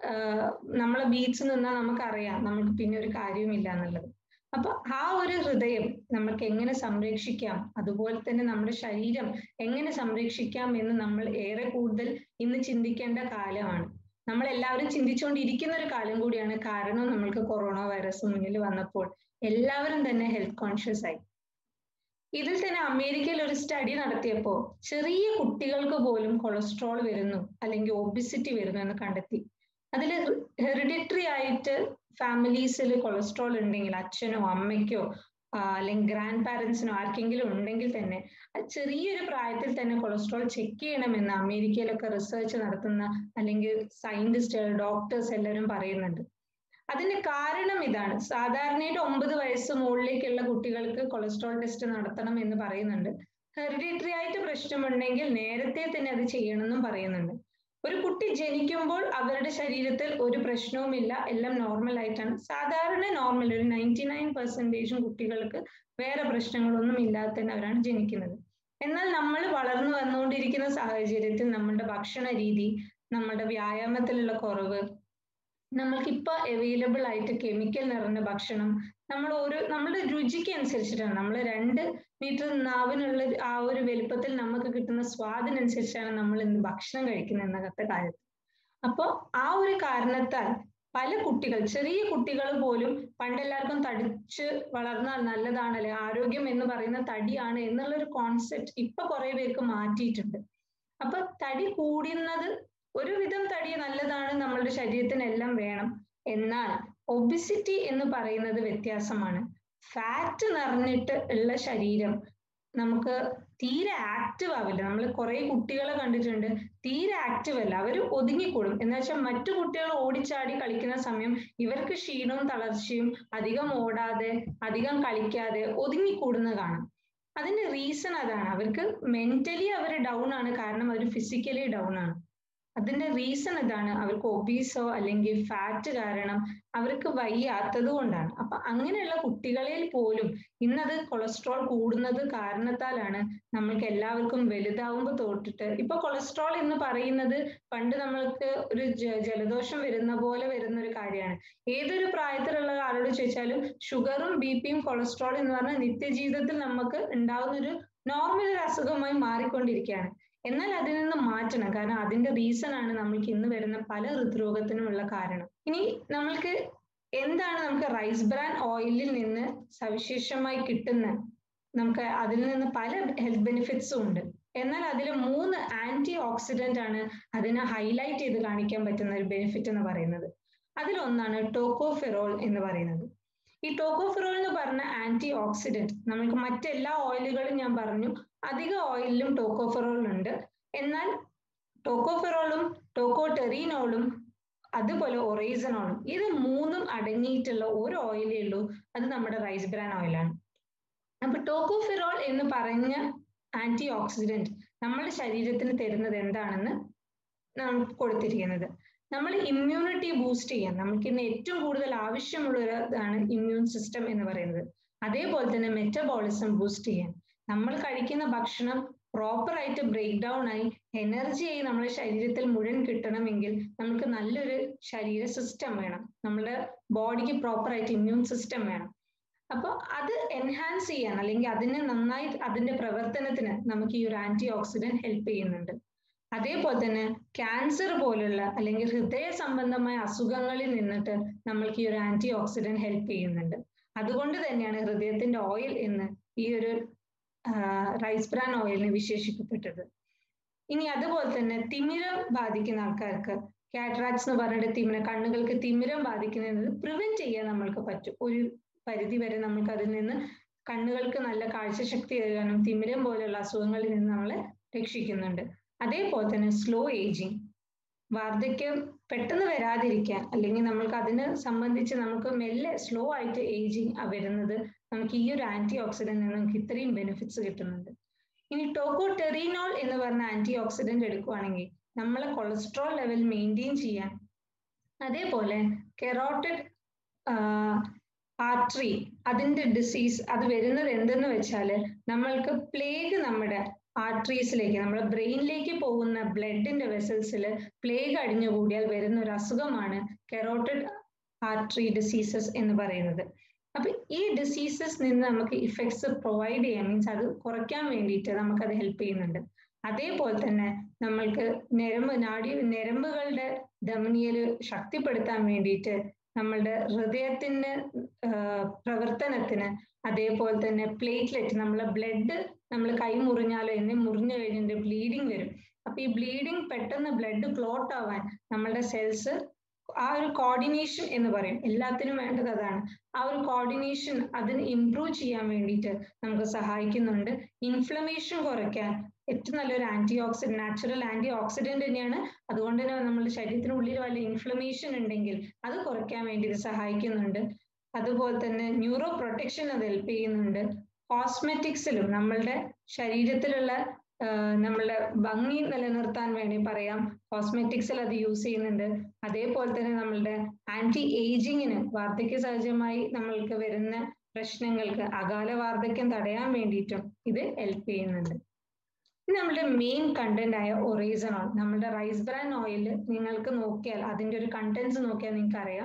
Speaker 1: നമ്മളെ ബീച്ച് നിന്നാൽ നമുക്കറിയാം നമുക്ക് പിന്നെ ഒരു കാര്യവുമില്ല എന്നുള്ളത് അപ്പൊ ആ ഒരു ഹൃദയം നമുക്ക് എങ്ങനെ സംരക്ഷിക്കാം അതുപോലെ തന്നെ നമ്മുടെ ശരീരം എങ്ങനെ സംരക്ഷിക്കാം എന്ന് നമ്മൾ ഏറെ കൂടുതൽ ഇന്ന് ചിന്തിക്കേണ്ട കാലമാണ് നമ്മൾ എല്ലാവരും ചിന്തിച്ചുകൊണ്ടിരിക്കുന്ന ഒരു കാലം കൂടിയാണ് കാരണം നമ്മൾക്ക് കൊറോണ വൈറസ് മുന്നിൽ വന്നപ്പോൾ എല്ലാവരും തന്നെ ഹെൽത്ത് കോൺഷ്യസ് ആയി ഇതിൽ തന്നെ അമേരിക്കയിൽ ഒരു സ്റ്റഡി നടത്തിയപ്പോൾ ചെറിയ കുട്ടികൾക്ക് പോലും കൊളസ്ട്രോൾ വരുന്നു അല്ലെങ്കിൽ ഒബിസിറ്റി വരുന്നു എന്ന് കണ്ടെത്തി അതിൽ ഹെറിഡിറ്ററി ആയിട്ട് ഫാമിലീസിൽ കൊളസ്ട്രോൾ ഉണ്ടെങ്കിൽ അച്ഛനോ അമ്മയ്ക്കോ അല്ലെങ്കിൽ ഗ്രാൻഡ് പാരൻസിനോ ആർക്കെങ്കിലും ഉണ്ടെങ്കിൽ തന്നെ ചെറിയൊരു പ്രായത്തിൽ തന്നെ കൊളസ്ട്രോൾ ചെക്ക് ചെയ്യണമെന്ന് അമേരിക്കയിലൊക്കെ റിസർച്ച് നടത്തുന്ന അല്ലെങ്കിൽ സയന്റിസ്റ്റുകൾ ഡോക്ടേഴ്സ് എല്ലാവരും പറയുന്നുണ്ട് അതിന്റെ കാരണം ഇതാണ് സാധാരണയായിട്ട് ഒമ്പത് വയസ്സ് മുകളിലേക്കുള്ള കുട്ടികൾക്ക് കൊളസ്ട്രോൾ ടെസ്റ്റ് നടത്തണം എന്ന് പറയുന്നുണ്ട് ഹെറിഡിറ്ററി ആയിട്ട് പ്രശ്നമുണ്ടെങ്കിൽ നേരത്തെ തന്നെ അത് ചെയ്യണമെന്നും പറയുന്നുണ്ട് ഒരു കുട്ടി ജനിക്കുമ്പോൾ അവരുടെ ശരീരത്തിൽ ഒരു പ്രശ്നവുമില്ല എല്ലാം നോർമൽ ആയിട്ടാണ് സാധാരണ നോർമൽ ഒരു നയൻറ്റി നയൻ പെർസെൻറ്റേജും കുട്ടികൾക്ക് വേറെ പ്രശ്നങ്ങളൊന്നും ഇല്ലാതെ തന്നെ അവരാണ് ജനിക്കുന്നത് എന്നാൽ നമ്മൾ വളർന്നു വന്നുകൊണ്ടിരിക്കുന്ന സാഹചര്യത്തിൽ നമ്മളുടെ ഭക്ഷണ രീതി നമ്മളുടെ വ്യായാമത്തിലുള്ള കുറവ് നമ്മൾക്ക് ഇപ്പൊ അവൈലബിൾ ആയിട്ട് കെമിക്കൽ നിറഞ്ഞ ഭക്ഷണം നമ്മൾ ഒരു നമ്മുടെ രുചിക്ക് അനുസരിച്ചിട്ടാണ് നമ്മൾ രണ്ട് മീറ്റർ നാവിനുള്ള ആ ഒരു വലുപ്പത്തിൽ നമുക്ക് കിട്ടുന്ന സ്വാദിനനുസരിച്ചാണ് നമ്മൾ ഇന്ന് ഭക്ഷണം കഴിക്കുന്നത് ഇന്നത്തെ കാലത്ത് അപ്പോൾ ആ ഒരു കാരണത്താൽ പല കുട്ടികൾ ചെറിയ കുട്ടികൾ പോലും പണ്ടെല്ലാവർക്കും തടിച്ച് വളർന്നാൽ നല്ലതാണല്ലേ ആരോഗ്യം എന്ന് പറയുന്ന തടിയാണ് എന്നുള്ള ഒരു കോൺസെപ്റ്റ് ഇപ്പൊ കുറെ പേർക്ക് മാറ്റിയിട്ടുണ്ട് അപ്പൊ തടി കൂടുന്നത് ഒരുവിധം തടി നല്ലതാണ് നമ്മളുടെ ശരീരത്തിനെല്ലാം വേണം എന്നാൽ ഒബിസിറ്റി എന്ന് പറയുന്നത് വ്യത്യാസമാണ് ഫാറ്റ് നിറഞ്ഞിട്ട് ഉള്ള ശരീരം നമുക്ക് തീരെ ആക്റ്റീവ് ആവില്ല നമ്മൾ കുറെ കുട്ടികളെ കണ്ടിട്ടുണ്ട് തീരെ ആക്റ്റീവ് അല്ല അവർ ഒതുങ്ങിക്കൂടും എന്ന് വെച്ചാൽ മറ്റു കുട്ടികൾ ഓടിച്ചാടി കളിക്കുന്ന സമയം ഇവർക്ക് ക്ഷീണവും തളർച്ചയും അധികം ഓടാതെ അധികം കളിക്കാതെ ഒതുങ്ങിക്കൂടുന്ന കാണാം അതിന്റെ റീസൺ അതാണ് അവർക്ക് മെന്റലി അവർ ഡൗൺ ആണ് കാരണം അവർ ഫിസിക്കലി ഡൗൺ ആണ് അതിന്റെ റീസൺ ഇതാണ് അവർക്ക് ഒബീസോ അല്ലെങ്കിൽ ഫാറ്റ് കാരണം അവർക്ക് വയ്യാത്തത് കൊണ്ടാണ് അപ്പൊ അങ്ങനെയുള്ള കുട്ടികളിൽ പോലും ഇന്നത് കൊളസ്ട്രോൾ കൂടുന്നത് കാരണത്താലാണ് നമ്മൾക്ക് എല്ലാവർക്കും വലുതാവുമ്പോൾ തോട്ടിട്ട് ഇപ്പൊ കൊളസ്ട്രോൾ എന്ന് പറയുന്നത് പണ്ട് നമ്മൾക്ക് ഒരു ജലദോഷം വരുന്ന പോലെ വരുന്ന ഒരു കാര്യമാണ് ഏതൊരു പ്രായത്തിലുള്ള ആളോട് ചോദിച്ചാലും ഷുഗറും ബി പിയും കൊളസ്ട്രോൾ എന്ന് പറഞ്ഞാൽ നിത്യജീവിതത്തിൽ നമുക്ക് ഉണ്ടാവുന്ന ഒരു നോർമൽ ഒരു അസുഖമായി മാറിക്കൊണ്ടിരിക്കുകയാണ് എന്നാൽ അതിൽ നിന്ന് മാറ്റണം കാരണം അതിന്റെ റീസൺ ആണ് നമ്മൾക്ക് ഇന്ന് വരുന്ന പല ഹൃദ്രോഗത്തിനുമുള്ള കാരണം ഇനി നമ്മൾക്ക് എന്താണ് നമുക്ക് റൈസ് ബ്രാൻ ഓയിലിൽ നിന്ന് സവിശേഷമായി കിട്ടുന്ന നമുക്ക് അതിൽ നിന്ന് പല ഹെൽത്ത് ബെനിഫിറ്റ്സും ഉണ്ട് എന്നാൽ അതിൽ മൂന്ന് ആന്റി ഓക്സിഡന്റ് ആണ് അതിനെ ഹൈലൈറ്റ് ചെയ്ത് കാണിക്കാൻ പറ്റുന്ന ഒരു ബെനിഫിറ്റ് എന്ന് പറയുന്നത് അതിലൊന്നാണ് ടോക്കോഫെറോൾ എന്ന് പറയുന്നത് ഈ ടോക്കോഫെറോൾ എന്ന് പറഞ്ഞ ആന്റി ഓക്സിഡന്റ് നമുക്ക് മറ്റെല്ലാ ഓയിലുകളും ഞാൻ പറഞ്ഞു അധിക ഓയിലിലും ടോക്കോഫെറോൾ ഉണ്ട് എന്നാൽ ടോക്കോഫെറോളും ടോക്കോടെറീനോളും അതുപോലെ ഒറേസനോളും ഇത് മൂന്നും അടങ്ങിയിട്ടുള്ള ഒരു ഓയിലേ ഉള്ളൂ അത് നമ്മുടെ റൈസ് ബ്രാൻ ഓയിലാണ് അപ്പൊ ടോക്കോഫെറോൾ എന്ന് പറഞ്ഞ ആന്റി ഓക്സിഡന്റ് നമ്മുടെ ശരീരത്തിന് തരുന്നത് എന്താണെന്ന് നമുക്ക് കൊടുത്തിരിക്കുന്നത് നമ്മൾ ഇമ്മ്യൂണിറ്റി ബൂസ്റ്റ് ചെയ്യാൻ നമുക്ക് ഇന്ന് ഏറ്റവും കൂടുതൽ ആവശ്യമുള്ള ഒരു ഇതാണ് ഇമ്മ്യൂൺ സിസ്റ്റം എന്ന് പറയുന്നത് അതേപോലെ തന്നെ മെറ്റബോളിസം ബൂസ്റ്റ് ചെയ്യാൻ നമ്മൾ കഴിക്കുന്ന ഭക്ഷണം പ്രോപ്പർ ആയിട്ട് ബ്രേക്ക് ഡൗൺ ആയി എനർജി ആയി നമ്മുടെ ശരീരത്തിൽ മുഴുവൻ കിട്ടണമെങ്കിൽ നമുക്ക് നല്ലൊരു ശരീര സിസ്റ്റം വേണം നമ്മുടെ ബോഡിക്ക് പ്രോപ്പർ ആയിട്ട് ഇമ്മ്യൂൺ സിസ്റ്റം വേണം അപ്പൊ അത് എൻഹാൻസ് ചെയ്യാൻ അല്ലെങ്കിൽ അതിനെ നന്നായി അതിന്റെ പ്രവർത്തനത്തിന് നമുക്ക് ഈ ഒരു ആന്റി ഓക്സിഡന്റ് ഹെൽപ്പ് ചെയ്യുന്നുണ്ട് അതേപോലെ തന്നെ ക്യാൻസർ പോലുള്ള അല്ലെങ്കിൽ ഹൃദയ സംബന്ധമായ അസുഖങ്ങളിൽ നിന്നിട്ട് നമ്മൾക്ക് ഈ ഒരു ആന്റി ഓക്സിഡന്റ് ഹെൽപ്പ് ചെയ്യുന്നുണ്ട് അതുകൊണ്ട് തന്നെയാണ് ഹൃദയത്തിന്റെ ഓയിൽ എന്ന് ഈ ഒരു റൈസ് ബ്രാൻ ഓയിലിനെ വിശേഷിക്കപ്പെട്ടത് ഇനി അതുപോലെ തന്നെ തിമിരം ബാധിക്കുന്ന ആൾക്കാർക്ക് കാറ്ററാക്സ് എന്ന് പറഞ്ഞിട്ട് തിമിരം കണ്ണുകൾക്ക് തിമിരം ബാധിക്കുന്നത് പ്രിവെന്റ് ചെയ്യാൻ നമ്മൾക്ക് പറ്റും ഒരു പരിധി വരെ നമുക്ക് അതിൽ നിന്ന് കണ്ണുകൾക്ക് നല്ല കാഴ്ചശക്തി തരാനും തിമിരം പോലെയുള്ള അസുഖങ്ങളിൽ നിന്ന് നമ്മളെ രക്ഷിക്കുന്നുണ്ട് അതേപോലെ തന്നെ സ്ലോ ഏജിങ് വാർദ്ധക്യം പെട്ടെന്ന് വരാതിരിക്കാൻ അല്ലെങ്കിൽ നമ്മൾക്ക് അതിനെ സംബന്ധിച്ച് നമുക്ക് മെല്ലെ സ്ലോ ആയിട്ട് ഏജിങ് വരുന്നത് നമുക്ക് ഈ ഒരു ആന്റി ഓക്സിഡന്റ് നമുക്ക് ഇത്രയും ബെനിഫിറ്റ്സ് കിട്ടുന്നുണ്ട് ഇനി ടോക്കോടെറീനോൾ എന്ന് പറഞ്ഞ ആന്റി ഓക്സിഡന്റ് എടുക്കുവാണെങ്കിൽ നമ്മളെ കൊളസ്ട്രോൾ ലെവൽ മെയിൻറ്റെയിൻ ചെയ്യാൻ അതേപോലെ കെറോട്ടിഡ് ആർട്ടറി അതിന്റെ ഡിസീസ് അത് വരുന്നത് എന്തെന്ന് വെച്ചാല് നമ്മൾക്ക് പ്ലേഗ് നമ്മുടെ ആർട്ടറീസിലേക്ക് നമ്മുടെ ബ്രെയിനിലേക്ക് പോകുന്ന ബ്ലഡിന്റെ വെസൽസിൽ പ്ലേഗ് അടിഞ്ഞുകൂടിയാൽ വരുന്ന ഒരു അസുഖമാണ് കെറോട്ടിഡ് ആർട്ടറി ഡിസീസസ് എന്ന് പറയുന്നത് അപ്പൊ ഈ ഡിസീസസ് നിന്ന് നമുക്ക് ഇഫക്ട്സ് പ്രൊവൈഡ് ചെയ്യാൻ മീൻസ് അത് കുറയ്ക്കാൻ വേണ്ടിയിട്ട് നമുക്കത് ഹെൽപ്പ് ചെയ്യുന്നുണ്ട് അതേപോലെ തന്നെ നമ്മൾക്ക് ഞരമ്പ് നാഡി ഞരമ്പുകളുടെ ധമനിയൽ ശക്തിപ്പെടുത്താൻ വേണ്ടിയിട്ട് നമ്മളുടെ ഹൃദയത്തിന്റെ പ്രവർത്തനത്തിന് അതേപോലെ തന്നെ പ്ലേറ്റ്ലെറ്റ് നമ്മളെ ബ്ലഡ് നമ്മൾ കൈ മുറിഞ്ഞാലോ എന്നെ മുറിഞ്ഞു കഴിഞ്ഞിട്ട് ബ്ലീഡിങ് വരും അപ്പൊ ഈ ബ്ലീഡിങ് പെട്ടെന്ന് ബ്ലഡ് ക്ലോട്ട് ആവാൻ നമ്മളുടെ സെൽസ് ആ ഒരു കോർഡിനേഷൻ എന്ന് പറയും എല്ലാത്തിനും വേണ്ടത് അതാണ് ആ ഒരു കോർഡിനേഷൻ അതിന് ഇംപ്രൂവ് ചെയ്യാൻ വേണ്ടിയിട്ട് നമുക്ക് സഹായിക്കുന്നുണ്ട് ഇൻഫ്ലമേഷൻ കുറയ്ക്കാൻ ഏറ്റവും നല്ലൊരു antioxidant natural antioxidant തന്നെയാണ് അതുകൊണ്ട് തന്നെ നമ്മുടെ ശരീരത്തിനുള്ളിൽ വല്ല ഇൻഫ്ലമേഷൻ ഉണ്ടെങ്കിൽ അത് കുറയ്ക്കാൻ വേണ്ടി ഇത് സഹായിക്കുന്നുണ്ട് അതുപോലെ തന്നെ ന്യൂറോ പ്രൊട്ടക്ഷൻ അത് ഹെൽപ്പ് ചെയ്യുന്നുണ്ട് കോസ്മെറ്റിക്സിലും നമ്മളുടെ ശരീരത്തിലുള്ള നമ്മളുടെ ഭംഗി നിലനിർത്താൻ വേണ്ടി പറയാം കോസ്മെറ്റിക്സിൽ അത് യൂസ് ചെയ്യുന്നുണ്ട് അതേപോലെ തന്നെ നമ്മളുടെ ആന്റി ഏജിങ്ങിന് വാർദ്ധക്യ സഹജമായി നമ്മൾക്ക് വരുന്ന പ്രശ്നങ്ങൾക്ക് അകാല വാർദ്ധക്യം തടയാൻ വേണ്ടിയിട്ടും ഇത് ഹെൽപ്പ് ചെയ്യുന്നുണ്ട് നമ്മളുടെ മെയിൻ കണ്ടന്റ് ആയ ഒറേസനോൾ നമ്മുടെ റൈസ് ബ്രാൻ ഓയിൽ നിങ്ങൾക്ക് നോക്കിയാൽ അതിന്റെ ഒരു കണ്ടന്റ്സ് നോക്കിയാൽ നിങ്ങൾക്ക് അറിയാം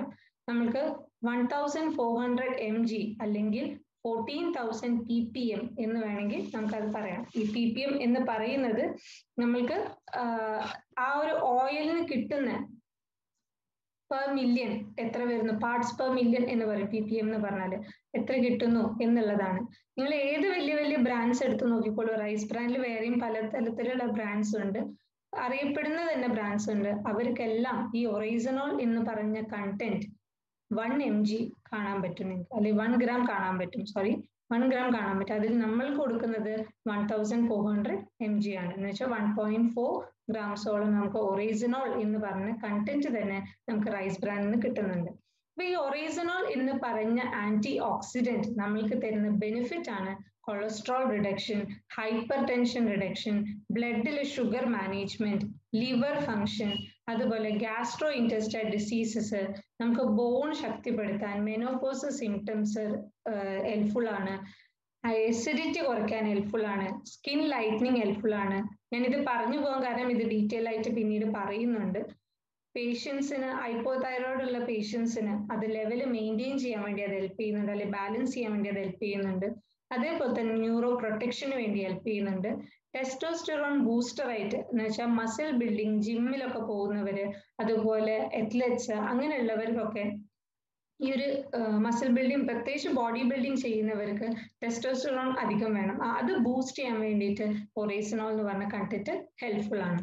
Speaker 1: നമ്മൾക്ക് one thousand four hundred M G അല്ലെങ്കിൽ fourteen thousand P P M എന്ന് വേണമെങ്കിൽ നമുക്കത് പറയാം ഈ പി പി എം എന്ന് പറയുന്നത് നമ്മൾക്ക് ആ ഒരു ഓയിലിന് കിട്ടുന്ന പെർ മില്യൺ എത്ര വരുന്നു പാർട്സ് പെർ മില്യൺ എന്ന് പറയും പി പി എം എന്ന് പറഞ്ഞാൽ എത്ര കിട്ടുന്നു എന്നുള്ളതാണ് നിങ്ങൾ ഏത് വലിയ വലിയ ബ്രാൻഡ്സ് എടുത്ത് നോക്കിക്കോളൂ റൈസ് ബ്രാൻഡിൽ വേറെയും പല തരത്തിലുള്ള ബ്രാൻഡ്സ് ഉണ്ട് അറിയപ്പെടുന്ന തന്നെ ബ്രാൻഡ്സ് ഉണ്ട് അവർക്കെല്ലാം ഈ ഒറൈസനോൾ എന്ന് പറഞ്ഞ കണ്ടന്റ് വൺ എം ജി കാണാൻ പറ്റും നിങ്ങൾക്ക് അല്ലെങ്കിൽ വൺ ഗ്രാം കാണാൻ പറ്റും സോറി വൺ ഗ്രാം കാണാൻ പറ്റും അതിൽ നമ്മൾ കൊടുക്കുന്നത് one thousand four hundred M G ആണ് എന്ന് വെച്ചാൽ വൺ പോയിന്റ് ഫോർ ഗ്രാംസോളം നമുക്ക് ഒറീസനോൾ എന്ന് പറഞ്ഞ കണ്ടന്റ് തന്നെ നമുക്ക് റൈസ് ബ്രാൻഡിൽ നിന്ന് കിട്ടുന്നുണ്ട് അപ്പൊ ഈ ഒറീസനോൾ എന്ന് പറഞ്ഞ ആന്റി ഓക്സിഡന്റ് നമ്മൾക്ക് തരുന്ന ബെനിഫിറ്റ് ആണ് cholesterol reduction hypertension reduction ബ്ലഡിലെ ഷുഗർ മാനേജ്മെന്റ് ലിവർ ഫങ്ഷൻ അതുപോലെ ഗ്യാസ്ട്രോ ഇൻറ്റസ്റ്റൈൻ ഡിസീസസ് നമുക്ക് ബോൺ ശക്തിപ്പെടുത്താൻ മെനോപോസ് സിംറ്റംസ് ഹെൽപ്ഫുൾ ആണ് എസിഡിറ്റി കുറയ്ക്കാൻ ഹെൽപ്ഫുൾ ആണ് സ്കിൻ ലൈറ്റനിങ് ഹെൽപ്ഫുൾ ആണ് ഞാൻ ഇത് പറഞ്ഞു പോകാൻ കാരണം ഇത് ഡീറ്റെയിൽ ആയിട്ട് പിന്നീട് പറയുന്നുണ്ട് പേഷ്യൻസിന് ഹൈപ്പോതൈറോയിഡ് ഉള്ള പേഷ്യൻസിന് അത് ലെവൽ മെയിൻറ്റെയിൻ ചെയ്യാൻ വേണ്ടി അത് ഹെൽപ്പ് ചെയ്യുന്നുണ്ട് അല്ലെങ്കിൽ ബാലൻസ് ചെയ്യാൻ വേണ്ടി അത് ഹെൽപ്പ് ചെയ്യുന്നുണ്ട് അതേപോലെ തന്നെ ന്യൂറോ പ്രൊട്ടക്ഷന് വേണ്ടി ഹെൽപ്പ് ചെയ്യുന്നുണ്ട് ടെസ്റ്റോസ്റ്ററോൺ ബൂസ്റ്റർ ആയിട്ട് എന്ന് വെച്ചാൽ മസിൽ ബിൽഡിംഗ് ജിമ്മിലൊക്കെ പോകുന്നവര് അതുപോലെ അത്ലറ്റ്സ് അങ്ങനെയുള്ളവർക്കൊക്കെ ഈ ഒരു മസിൽ ബിൽഡിംഗ് പ്രത്യേകിച്ച് ബോഡി ബിൽഡിംഗ് ചെയ്യുന്നവർക്ക് ടെസ്റ്റോസ്റ്ററോൺ അധികം വേണം അത് ബൂസ്റ്റ് ചെയ്യാൻ വേണ്ടിയിട്ട് ഒറേസനോൾ എന്ന് പറഞ്ഞ കണ്ടിട്ട് ഹെൽപ്ഫുൾ ആണ്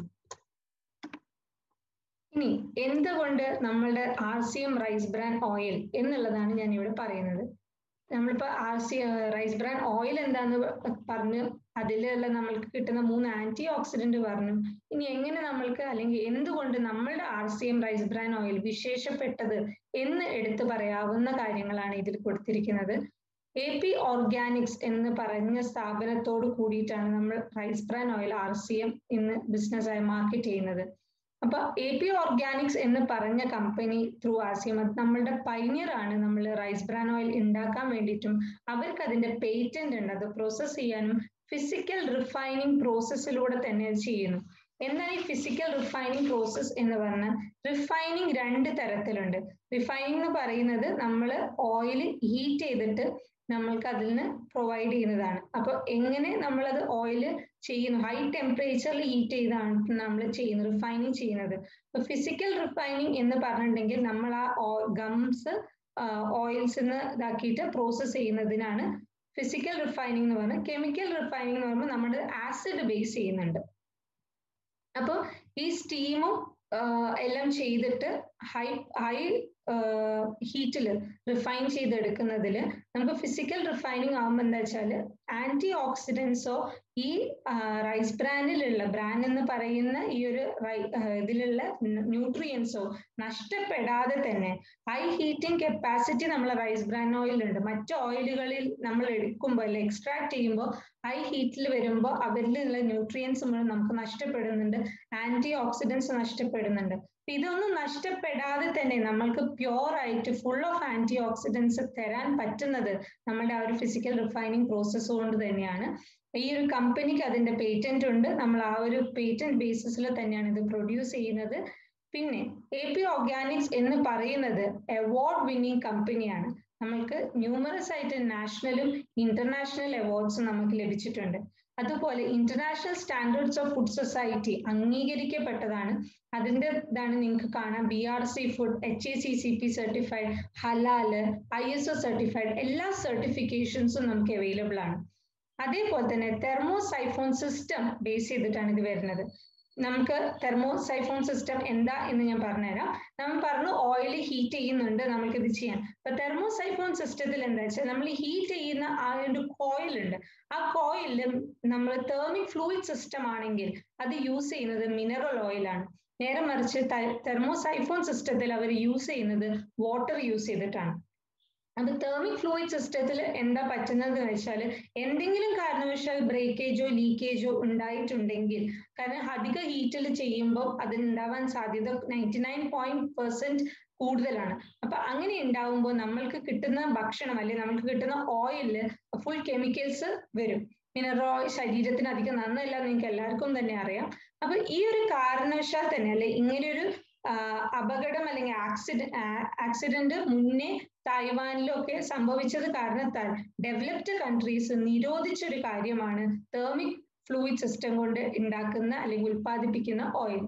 Speaker 1: ഇനി എന്തുകൊണ്ട് നമ്മളുടെ R C M rice bran oil എന്നുള്ളതാണ് ഞാൻ ഇവിടെ പറയുന്നത് നമ്മളിപ്പോ R C rice bran oil എന്താന്ന് പറഞ്ഞു അതിലുള്ള നമ്മൾക്ക് കിട്ടുന്ന മൂന്ന് ആന്റി ഓക്സിഡന്റ് പറഞ്ഞു ഇനി എങ്ങനെ നമ്മൾക്ക് അല്ലെങ്കിൽ എന്തുകൊണ്ട് നമ്മളുടെ R C M rice bran oil വിശേഷപ്പെട്ടത് എന്ന് എടുത്തു പറയാവുന്ന കാര്യങ്ങളാണ് ഇതിൽ കൊടുത്തിരിക്കുന്നത് എ പി ഓർഗാനിക്സ് എന്ന് പറഞ്ഞ സ്ഥാപനത്തോട് കൂടിയിട്ടാണ് നമ്മൾ rice bran oil R C M ഇന്ന് ബിസിനസ്സായി മാർക്കറ്റ് ചെയ്യുന്നത് അപ്പൊ എ പി ഓർഗാനിക്സ് എന്ന് പറഞ്ഞ കമ്പനി ത്രൂ ആസിയം അത് നമ്മളുടെ പൈനിയർ ആണ് നമ്മൾ റൈസ് ബ്രാൻ ഓയിൽ ഉണ്ടാക്കാൻ വേണ്ടിയിട്ടും അവർക്ക് അതിന്റെ പേറ്റന്റ് ഉണ്ട് അത് പ്രോസസ് ചെയ്യാനും ഫിസിക്കൽ റിഫൈനിങ് പ്രോസസ്സിലൂടെ തന്നെ അത് ചെയ്യുന്നു എന്താണ് ഈ ഫിസിക്കൽ റിഫൈനിങ് പ്രോസസ് എന്ന് പറഞ്ഞാൽ റിഫൈനിങ് രണ്ട് തരത്തിലുണ്ട് റിഫൈനിങ് എന്ന് പറയുന്നത് നമ്മൾ ഓയിൽ ഹീറ്റ് ചെയ്തിട്ട് നമ്മൾക്ക് അതിൽ നിന്ന് പ്രൊവൈഡ് ചെയ്യുന്നതാണ് അപ്പൊ എങ്ങനെ നമ്മളത് ഓയിൽ ചെയ്യുന്നു ഹൈ ടെമ്പറേച്ചറിൽ ഹീറ്റ് ചെയ്താണ് നമ്മൾ ചെയ്യുന്നത് റിഫൈനിങ് ചെയ്യുന്നത് അപ്പൊ ഫിസിക്കൽ റിഫൈനിങ് എന്ന് പറഞ്ഞിട്ടുണ്ടെങ്കിൽ നമ്മൾ ആ ഗംസ് ഓയിൽസ് ഇതാക്കിയിട്ട് പ്രോസസ് ചെയ്യുന്നതിനാണ് ഫിസിക്കൽ റിഫൈനിങ് എന്ന് പറഞ്ഞാൽ കെമിക്കൽ റിഫൈനിങ് എന്ന് പറയുമ്പോൾ നമ്മൾ ആസിഡ് ബേസ് ചെയ്യുന്നുണ്ട് അപ്പോൾ ഈ സ്റ്റീമും എല്ലാം ചെയ്തിട്ട് ഹൈ ഹൈ ഹീറ്റിൽ റിഫൈൻ ചെയ്തെടുക്കുന്നതിൽ നമുക്ക് ഫിസിക്കൽ റിഫൈനിങ് ആകുമ്പോൾ എന്താ വെച്ചാൽ ആന്റി ഓക്സിഡൻസോ ഈ റൈസ് ബ്രാൻഡിലുള്ള ബ്രാൻഡ് എന്ന് പറയുന്ന ഈ ഒരു ഇതിലുള്ള ന്യൂട്രിയൻസോ നഷ്ടപ്പെടാതെ തന്നെ ഹൈ ഹീറ്റിംഗ് കപ്പാസിറ്റി നമ്മളെ റൈസ് ബ്രാൻഡ് ഓയിലുണ്ട് മറ്റു ഓയിലുകളിൽ നമ്മൾ എടുക്കുമ്പോൾ അല്ലെ എക്സ്ട്രാക്ട് ചെയ്യുമ്പോൾ ഹൈ ഹീറ്റിൽ വരുമ്പോൾ അവരിലുള്ള ന്യൂട്രിയൻസ് മുഴുവൻ നമുക്ക് നഷ്ടപ്പെടുന്നുണ്ട് ആന്റി ഓക്സിഡൻസ് നഷ്ടപ്പെടുന്നുണ്ട് ഇതൊന്നും നഷ്ടപ്പെടാതെ തന്നെ നമ്മൾക്ക് പ്യോർ ആയിട്ട് ഫുൾ ഓഫ് ആന്റി ഓക്സിഡൻസ് തരാൻ പറ്റുന്നത് നമ്മുടെ ആ ഒരു ഫിസിക്കൽ റിഫൈനിങ് പ്രോസസ്സ് കൊണ്ട് തന്നെയാണ് ഈ ഒരു കമ്പനിക്ക് അതിന്റെ പേറ്റന്റ് ഉണ്ട് നമ്മൾ ആ ഒരു പേറ്റന്റ് ബേസിസിൽ തന്നെയാണ് ഇത് പ്രൊഡ്യൂസ് ചെയ്യുന്നത് പിന്നെ എ പി ഓർഗാനിക്സ് എന്ന് പറയുന്നത് അവാർഡ് വിന്നിങ് കമ്പനിയാണ് നമ്മൾക്ക് ന്യൂമറസ് ആയിട്ട് നാഷണലും ഇന്റർനാഷണൽ അവാർഡ്സും നമുക്ക് ലഭിച്ചിട്ടുണ്ട് അതുപോലെ international standards of food society അംഗീകരിക്കപ്പെട്ടതാണ് അതിന്റെ ഇതാണ് നിങ്ങൾക്ക് കാണാം B R C food H A C C P certified ഹലാല് ഐ എസ് ഒ സർട്ടിഫൈഡ് എല്ലാ സർട്ടിഫിക്കേഷൻസും നമുക്ക് അവൈലബിൾ ആണ് അതേപോലെ തന്നെ തെർമോസൈഫോൺ സിസ്റ്റം ബേസ് ചെയ്തിട്ടാണ് ഇത് വരുന്നത് നമുക്ക് തെർമോസൈഫോൺ സിസ്റ്റം എന്താ എന്ന് ഞാൻ പറഞ്ഞുതരാം നമ്മൾ പറഞ്ഞു ഓയിൽ ഹീറ്റ് ചെയ്യുന്നുണ്ട് നമുക്ക് ഇത് ചെയ്യാൻ അപ്പൊ തെർമോസൈഫോൺ സിസ്റ്റത്തിൽ എന്താ വെച്ചാൽ നമ്മൾ ഹീറ്റ് ചെയ്യുന്ന ആ ഒരു കോയിൽ ഉണ്ട് ആ കോയിലിൽ നമ്മൾ തേർമിക് ഫ്ലൂയിഡ് സിസ്റ്റം ആണെങ്കിൽ അത് യൂസ് ചെയ്യുന്നത് മിനറൽ ഓയിലാണ് നേരെ മറിച്ച് തെർമോസൈഫോൺ സിസ്റ്റത്തിൽ അവർ യൂസ് ചെയ്യുന്നത് വാട്ടർ യൂസ് ചെയ്തിട്ടാണ് അത് തേർമിക് ഫ്ലൂയിഡ് സിസ്റ്റത്തിൽ എന്താ പറ്റുന്നത് എന്ന് വെച്ചാൽ എന്തെങ്കിലും കാരണവശാൽ ബ്രേക്കേജോ ലീക്കേജോ ഉണ്ടായിട്ടുണ്ടെങ്കിൽ കാരണം അധിക ഹീറ്റിൽ ചെയ്യുമ്പോൾ അതിനുണ്ടാവാൻ സാധ്യത നയൻറ്റി നയൻ പോയിന്റ് പെർസെന്റ് കൂടുതലാണ് അപ്പൊ അങ്ങനെ ഉണ്ടാവുമ്പോൾ നമ്മൾക്ക് കിട്ടുന്ന ഭക്ഷണം അല്ലെങ്കിൽ നമുക്ക് കിട്ടുന്ന ഓയിലില് ഫുൾ കെമിക്കൽസ് വരും മിനറൽ ഓയിൽ ശരീരത്തിന് അധികം നന്നല്ല എന്ന് നിങ്ങൾക്ക് എല്ലാവർക്കും തന്നെ അറിയാം അപ്പൊ ഈ ഒരു കാരണവശാൽ തന്നെ അല്ലെ ഇങ്ങനെ ഒരു അപകടം അല്ലെങ്കിൽ ആക്സിഡന്റ് ആക്സിഡന്റ് മുന്നേ തായ്വാനിലും ഒക്കെ സംഭവിച്ചത് കാരണത്താൽ ഡെവലപ്ഡ് കൺട്രീസ് നിരോധിച്ച ഒരു കാര്യമാണ് തേർമിക് ഫ്ലൂയിഡ് സിസ്റ്റം കൊണ്ട് ഉണ്ടാക്കുന്ന അല്ലെങ്കിൽ ഉൽപ്പാദിപ്പിക്കുന്ന ഓയിൽ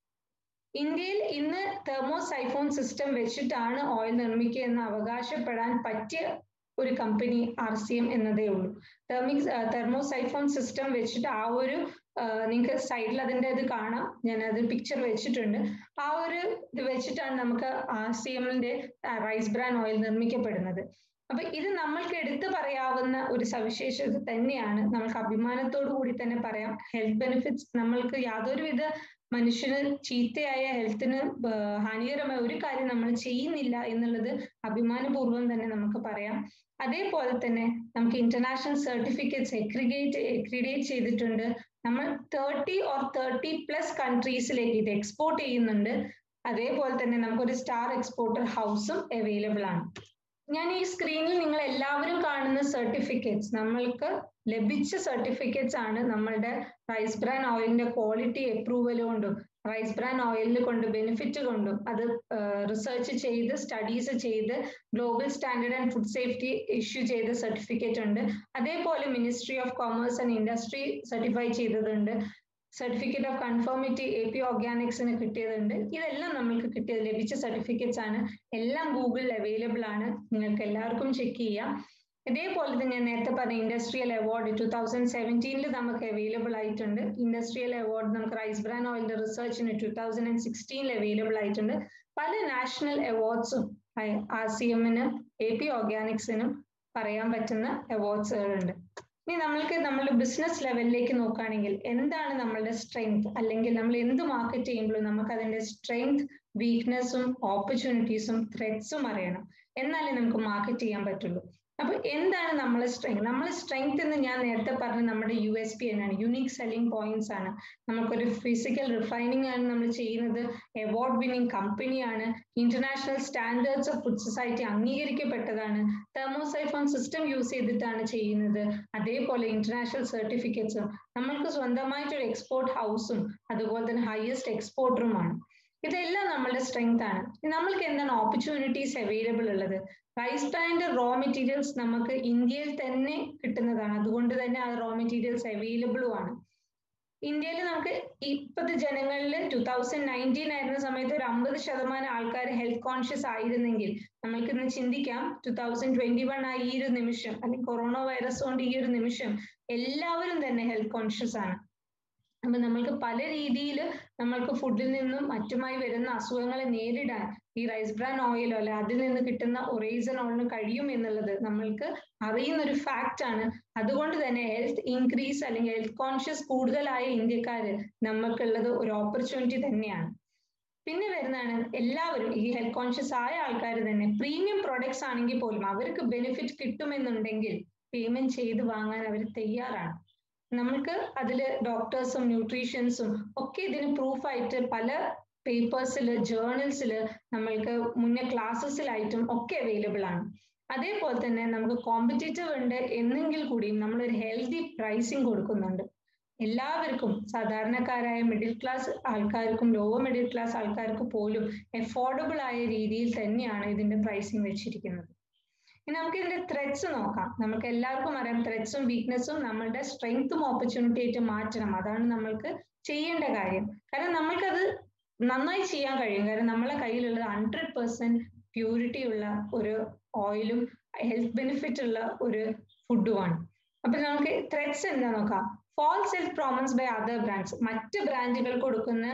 Speaker 1: ഇന്ത്യയിൽ ഇന്ന് തെർമോസൈഫോൺ സിസ്റ്റം വെച്ചിട്ടാണ് ഓയിൽ നിർമ്മിക്കുക എന്ന് അവകാശപ്പെടാൻ പറ്റിയ ഒരു കമ്പനി ആർ സി എം എന്നതേ ഉള്ളൂ തെർമിക് തെർമോസൈഫോൺ സിസ്റ്റം വെച്ചിട്ട് ആ ഒരു നിങ്ങൾക്ക് സൈഡിൽ അതിൻ്റെ ഇത് കാണാം ഞാൻ അത് പിക്ചർ വെച്ചിട്ടുണ്ട് ആ ഒരു ഇത് വെച്ചിട്ടാണ് നമുക്ക് ആർ സി എമ്മിന്റെ റൈസ് ബ്രാൻ ഓയിൽ നിർമ്മിക്കപ്പെടുന്നത് അപ്പൊ ഇത് നമ്മൾക്ക് എടുത്തു പറയാവുന്ന ഒരു സവിശേഷത തന്നെയാണ് നമ്മൾക്ക് അഭിമാനത്തോടു കൂടി തന്നെ പറയാം ഹെൽത്ത് ബെനിഫിറ്റ്സ് നമ്മൾക്ക് യാതൊരുവിധ മനുഷ്യന് ചീത്തയായ ഹെൽത്തിന് ഹാനികരമായ ഒരു കാര്യം നമ്മൾ ചെയ്യുന്നില്ല എന്നുള്ളത് അഭിമാനപൂർവ്വം തന്നെ നമുക്ക് പറയാം അതേപോലെ തന്നെ നമുക്ക് ഇന്റർനാഷണൽ സർട്ടിഫിക്കറ്റ്സ് എക്രിഗേറ്റ് എക്രിഡേറ്റ് ചെയ്തിട്ടുണ്ട് നമ്മൾ തേർട്ടി ഓർ തേർട്ടി പ്ലസ് കൺട്രീസിലേക്ക് ഇത് എക്സ്പോർട്ട് ചെയ്യുന്നുണ്ട് അതേപോലെ തന്നെ നമുക്കൊരു സ്റ്റാർ എക്സ്പോർട്ടർ ഹൗസും അവൈലബിൾ ആണ് ഞാൻ ഈ സ്ക്രീനിൽ നിങ്ങൾ എല്ലാവരും കാണുന്ന സർട്ടിഫിക്കറ്റ്സ് നമ്മൾക്ക് ലഭിച്ച സർട്ടിഫിക്കറ്റ്സ് ആണ് നമ്മളുടെ റൈസ് ബ്രാൻ ഓയിലിന്റെ ക്വാളിറ്റി അപ്രൂവൽ കൊണ്ടും റൈസ് ബ്രാൻ ഓയിലിൽ കൊണ്ട് ബെനിഫിറ്റ് കൊണ്ടും അത് റിസർച്ച് ചെയ്ത് സ്റ്റഡീസ് ചെയ്ത് global standard and food safety issue ചെയ്ത സർട്ടിഫിക്കറ്റ് ഉണ്ട് അതേപോലെ ministry of commerce and industry certify ചെയ്തതുണ്ട് certificate of conformity A P ഓർഗാനിക്സിന് കിട്ടിയതുണ്ട് ഇതെല്ലാം നമ്മൾക്ക് കിട്ടിയത് ലഭിച്ച സർട്ടിഫിക്കറ്റ്സ് ആണ് എല്ലാം ഗൂഗിളിൽ അവൈലബിൾ ആണ് നിങ്ങൾക്ക് എല്ലാവർക്കും ചെക്ക് ചെയ്യാം ഇതേപോലെ തന്നെ ഞാൻ നേരത്തെ പറഞ്ഞ ഇൻഡസ്ട്രിയൽ അവാർഡ് ടൂ തൗസൻഡ് സെവൻറ്റീനിൽ നമുക്ക് അവൈലബിൾ ആയിട്ടുണ്ട് ഇൻഡസ്ട്രിയൽ അവാർഡ് നമുക്ക് റൈസ് ബ്രാൻ ഓയിലിന്റെ റിസർച്ചിന് ടൂ തൗസൻഡ് ആൻഡ് സിക്സ്റ്റീനിൽ അവൈലബിൾ ആയിട്ടുണ്ട് പല നാഷണൽ അവാർഡ്സും ആർ സി എമ്മിനും എ പി ഓർഗാനിക്സിനും പറയാൻ പറ്റുന്ന അവാർഡ്സുകളുണ്ട് ഇനി നമ്മൾക്ക് നമ്മുടെ ബിസിനസ് ലെവലിലേക്ക് നോക്കുകയാണെങ്കിൽ എന്താണ് നമ്മളുടെ സ്ട്രെങ്ത് അല്ലെങ്കിൽ നമ്മൾ എന്ത് മാർക്കറ്റ് ചെയ്യുമ്പോഴും നമുക്ക് അതിന്റെ സ്ട്രെങ്ത് വീക്ക്നെസ്സും ഓപ്പർച്യൂണിറ്റീസും ത്രെഡ്സും അറിയണം എന്നാലേ നമുക്ക് മാർക്കറ്റ് ചെയ്യാൻ പറ്റുള്ളൂ അപ്പൊ എന്താണ് നമ്മളെ സ്ട്രെങ്ത് നമ്മളെ സ്ട്രെങ്ത് എന്ന് ഞാൻ നേരത്തെ പറഞ്ഞ നമ്മുടെ യു എസ് പി എന്നാണ് യുണീക് സെല്ലിംഗ് പോയിന്റ്സ് ആണ് നമുക്കൊരു ഫിസിക്കൽ റിഫൈനിങ് ആണ് നമ്മൾ ചെയ്യുന്നത് അവാർഡ് വിന്നിംഗ് കമ്പനിയാണ് international standards of food society അംഗീകരിക്കപ്പെട്ടതാണ് തെർമോസൈഫോൺ സിസ്റ്റം യൂസ് ചെയ്തിട്ടാണ് ചെയ്യുന്നത് അതേപോലെ ഇന്റർനാഷണൽ സർട്ടിഫിക്കറ്റ്സും നമ്മൾക്ക് സ്വന്തമായിട്ട് ഒരു എക്സ്പോർട്ട് ഹൗസും അതുപോലെ തന്നെ ഹയസ്റ്റ് എക്സ്പോർട്ടറുമാണ് ഇതെല്ലാം നമ്മളുടെ സ്ട്രെങ്ത് ആണ് നമ്മൾക്ക് എന്താണ് ഓപ്പർച്യൂണിറ്റീസ് അവൈലബിൾ ഉള്ളത് റൈസ് ബ്രാൻഡ് റോ മെറ്റീരിയൽസ് നമുക്ക് ഇന്ത്യയിൽ തന്നെ കിട്ടുന്നതാണ് അതുകൊണ്ട് തന്നെ ആ റോ മെറ്റീരിയൽസ് അവൈലബിളും ആണ് ഇന്ത്യയിൽ നമുക്ക് ഇപ്പത്തെ ജനങ്ങളിൽ ടൂ തൗസൻഡ് നയൻറ്റീൻ ആയിരുന്ന സമയത്ത് ഒരു അമ്പത് ശതമാനം ആൾക്കാർ ഹെൽത്ത് കോൺഷ്യസ് ആയിരുന്നെങ്കിൽ നമ്മൾക്ക് ഇന്ന് ചിന്തിക്കാം ടൂ തൗസൻഡ് ട്വന്റി വൺ ആ ഈ ഒരു നിമിഷം അല്ലെങ്കിൽ കൊറോണ വൈറസ് കൊണ്ട് ഈ ഒരു നിമിഷം എല്ലാവരും തന്നെ ഹെൽത്ത് കോൺഷ്യസ് ആണ് അപ്പൊ നമ്മൾക്ക് പല രീതിയിൽ നമ്മൾക്ക് ഫുഡിൽ നിന്നും മറ്റുമായി വരുന്ന അസുഖങ്ങളെ നേരിടാൻ ഈ റൈസ് ബ്രാൻ ഓയിലോ അല്ലെ അതിൽ നിന്ന് കിട്ടുന്ന ഒറേസനോളിന് കഴിയും എന്നുള്ളത് നമ്മൾക്ക് അറിയുന്ന ഒരു ഫാക്റ്റ് ആണ് അതുകൊണ്ട് തന്നെ ഹെൽത്ത് ഇൻക്രീസ് അല്ലെങ്കിൽ ഹെൽത്ത് കോൺഷ്യസ് കൂടുതലായ ഇന്ത്യക്കാര് നമുക്കുള്ളത് ഒരു ഓപ്പർച്യൂണിറ്റി തന്നെയാണ് പിന്നെ വരുന്നതാണ് എല്ലാവരും ഈ ഹെൽത്ത് കോൺഷ്യസ് ആയ ആൾക്കാർ തന്നെ പ്രീമിയം പ്രൊഡക്ട്സ് ആണെങ്കിൽ പോലും അവർക്ക് ബെനിഫിറ്റ് കിട്ടുമെന്നുണ്ടെങ്കിൽ പേയ്മെന്റ് ചെയ്ത് വാങ്ങാൻ അവർ തയ്യാറാണ് നമുക്ക് അതിൽ ഡോക്ടേഴ്സും ന്യൂട്രീഷ്യൻസും ഒക്കെ ഇതിന് പ്രൂഫായിട്ട് പല പേപ്പേഴ്സിൽ ജേർണൽസിൽ നമ്മൾക്ക് മുന്നേ ക്ലാസ്സസിലായിട്ടും ഒക്കെ അവൈലബിൾ ആണ് അതേപോലെ തന്നെ നമുക്ക് കോമ്പറ്റേറ്റീവ് ഉണ്ട് എന്നെങ്കിൽ കൂടിയും നമ്മളൊരു ഹെൽത്തി പ്രൈസിങ് കൊടുക്കുന്നുണ്ട് എല്ലാവർക്കും സാധാരണക്കാരായ മിഡിൽ ക്ലാസ് ആൾക്കാർക്കും ലോവർ മിഡിൽ ക്ലാസ് ആൾക്കാർക്ക് പോലും എഫോർഡബിൾ ആയ രീതിയിൽ തന്നെയാണ് ഇതിന്റെ പ്രൈസിങ് വെച്ചിരിക്കുന്നത് ഇനി നമുക്ക് ഇതിന്റെ ത്രെഡ്സ് നോക്കാം നമുക്ക് എല്ലാവർക്കും അറിയാം ത്രെഡ്സും വീക്ക്നെസ്സും നമ്മളുടെ സ്ട്രെങ്ത്തും ഓപ്പർച്യൂണിറ്റി ആയിട്ട് മാറ്റണം അതാണ് നമ്മൾക്ക് ചെയ്യേണ്ട കാര്യം കാരണം നമ്മൾക്കത് നന്നായി ചെയ്യാൻ കഴിയും കാരണം നമ്മളെ കയ്യിലുള്ളത് ഹൺഡ്രഡ് പെർസെന്റ് പ്യൂരിറ്റി ഉള്ള ഒരു ഓയിലും ഹെൽത്ത് ബെനിഫിറ്റ് ഉള്ള ഒരു ഫുഡുമാണ് അപ്പൊ നമുക്ക് ത്രെഡ്സ് എന്താ നോക്കാം ഫോൾ സെൽഫ് പ്രോമൻസ് ബൈ അതർ ബ്രാൻഡ്സ് മറ്റ് ബ്രാൻഡുകൾ കൊടുക്കുന്ന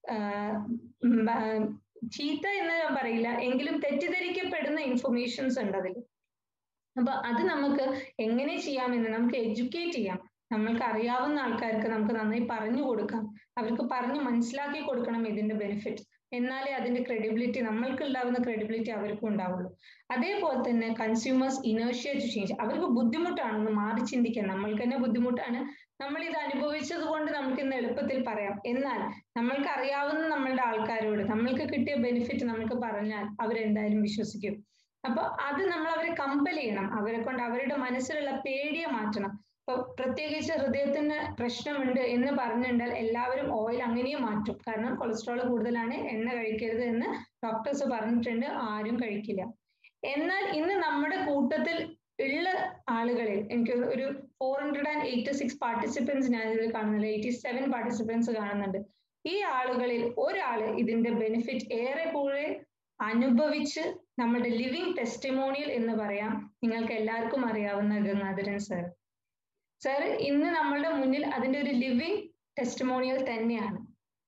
Speaker 1: ചീത്ത എന്ന് ഞാൻ പറയില്ല എങ്കിലും തെറ്റിദ്ധരിക്കപ്പെടുന്ന ഇൻഫർമേഷൻസ് ഉണ്ട് അതിൽ അപ്പൊ അത് നമുക്ക് എങ്ങനെ ചെയ്യാമെന്ന് നമുക്ക് എഡ്യൂക്കേറ്റ് ചെയ്യാം നമ്മൾക്ക് അറിയാവുന്ന ആൾക്കാർക്ക് നമുക്ക് നന്നായി പറഞ്ഞു കൊടുക്കാം അവർക്ക് പറഞ്ഞ് മനസ്സിലാക്കി കൊടുക്കണം ഇതിന്റെ ബെനിഫിറ്റ് എന്നാലേ അതിന്റെ ക്രെഡിബിലിറ്റി നമ്മൾക്ക് ഉണ്ടാവുന്ന ക്രെഡിബിലിറ്റി അവർക്കും ഉണ്ടാവുള്ളൂ അതേപോലെ തന്നെ കൺസ്യൂമേഴ്സ് ഇനേഷ്യ ടു ചേഞ്ച് അവർക്ക് ബുദ്ധിമുട്ടാണെന്ന് മാറി ചിന്തിക്കാൻ നമ്മൾക്ക് തന്നെ ബുദ്ധിമുട്ടാണ് നമ്മൾ ഇത് അനുഭവിച്ചത് കൊണ്ട് നമുക്ക് ഇന്ന് എളുപ്പത്തിൽ പറയാം എന്നാൽ നമ്മൾക്ക് അറിയാവുന്ന നമ്മളുടെ ആൾക്കാരോട് നമ്മൾക്ക് കിട്ടിയ ബെനിഫിറ്റ് നമുക്ക് പറഞ്ഞാൽ അവരെന്തായാലും വിശ്വസിക്കും അപ്പൊ അത് നമ്മൾ അവരെ കമ്പൽ ചെയ്യണം അവരെ കൊണ്ട് അവരുടെ മനസ്സിലുള്ള പേടിയെ മാറ്റണം ഇപ്പൊ പ്രത്യേകിച്ച് ഹൃദയത്തിന് പ്രശ്നമുണ്ട് എന്ന് പറഞ്ഞിട്ടുണ്ടാൽ എല്ലാവരും ഓയിൽ അങ്ങനെയും മാറ്റും കാരണം കൊളസ്ട്രോൾ കൂടുതലാണ് എണ്ണ കഴിക്കരുത് എന്ന് ഡോക്ടേഴ്സ് പറഞ്ഞിട്ടുണ്ട് ആരും കഴിക്കില്ല എന്നാൽ ഇന്ന് നമ്മുടെ കൂട്ടത്തിൽ ഉള്ള ആളുകളിൽ എനിക്ക് ഒരു four hundred and eighty six participants ഞാൻ ഇതിൽ കാണുന്നുണ്ട് എയ്റ്റി സെവൻ പാർട്ടിസിപ്പൻസ് കാണുന്നുണ്ട് ഈ ആളുകളിൽ ഒരാള് ഇതിന്റെ ബെനിഫിറ്റ് ഏറെ കൂടെ അനുഭവിച്ച് നമ്മുടെ ലിവിങ് ടെസ്റ്റിമോണിയൽ എന്ന് പറയാം നിങ്ങൾക്ക് എല്ലാവർക്കും അറിയാവുന്ന ഗംഗാധരൻ സർ സർ ഇന്ന് നമ്മളുടെ മുന്നിൽ അതിന്റെ ഒരു ലിവിങ് ടെസ്റ്റിമോണിയൽ തന്നെയാണ്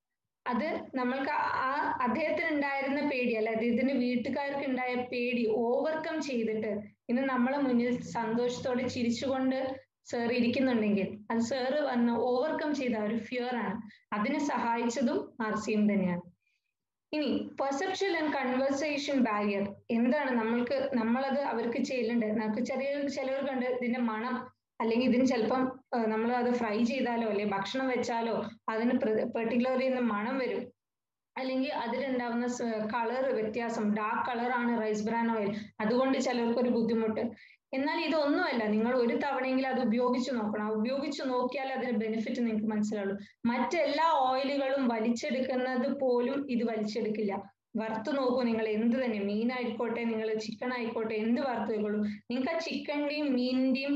Speaker 1: അത് നമ്മൾക്ക് ആ അദ്ദേഹത്തിന് ഉണ്ടായിരുന്ന പേടി അല്ല അദ്ദേഹത്തിന്റെ വീട്ടുകാർക്ക് ഉണ്ടായ പേടി ഓവർകം ചെയ്തിട്ട് ഇന്ന് നമ്മളെ മുന്നിൽ സന്തോഷത്തോടെ ചിരിച്ചുകൊണ്ട് സാർ ഇരിക്കുന്നുണ്ടെങ്കിൽ അത് സാറ് വന്ന് ഓവർകം ചെയ്ത ഒരു ഫിയർ ആണ് അതിനെ സഹായിച്ചതും ആർ സി എം തന്നെയാണ് ഇനി പെർസെപ്ഷൻ ആൻഡ് കൺവേഴ്സേഷൻ ബാരിയർ എന്താണ് നമ്മൾക്ക് നമ്മളത് അവർക്ക് ചെയ്യലുണ്ട് നമുക്ക് ചെറിയ ചിലവർക്കുണ്ട് ഇതിന്റെ മണം അല്ലെങ്കിൽ ഇതിന് ചിലപ്പം നമ്മൾ അത് ഫ്രൈ ചെയ്താലോ അല്ലെ ഭക്ഷണം വെച്ചാലോ അതിന് പെർട്ടിക്കുലർലി മണം വരും അല്ലെങ്കിൽ അതിലുണ്ടാവുന്ന കളർ വ്യത്യാസം ഡാർക്ക് കളറാണ് റൈസ് ബ്രാൻ ഓയിൽ അതുകൊണ്ട് ചിലർക്ക് ഒരു ബുദ്ധിമുട്ട് എന്നാൽ ഇതൊന്നുമല്ല നിങ്ങൾ ഒരു തവണയെങ്കിലും അത് ഉപയോഗിച്ച് നോക്കണം ഉപയോഗിച്ച് നോക്കിയാൽ അതിന്റെ ബെനിഫിറ്റ് നിങ്ങൾക്ക് മനസ്സിലാവുള്ളൂ മറ്റെല്ലാ ഓയിലുകളും വലിച്ചെടുക്കുന്നത് പോലും ഇത് വലിച്ചെടുക്കില്ല വറുത്ത് നോക്കൂ നിങ്ങൾ എന്ത് തന്നെ മീൻ ആയിക്കോട്ടെ നിങ്ങൾ ചിക്കൻ ആയിക്കോട്ടെ എന്ത് വറുത്ത് നോക്കുള്ളൂ നിങ്ങൾക്ക് ആ ചിക്കന്റെയും മീനിന്റെയും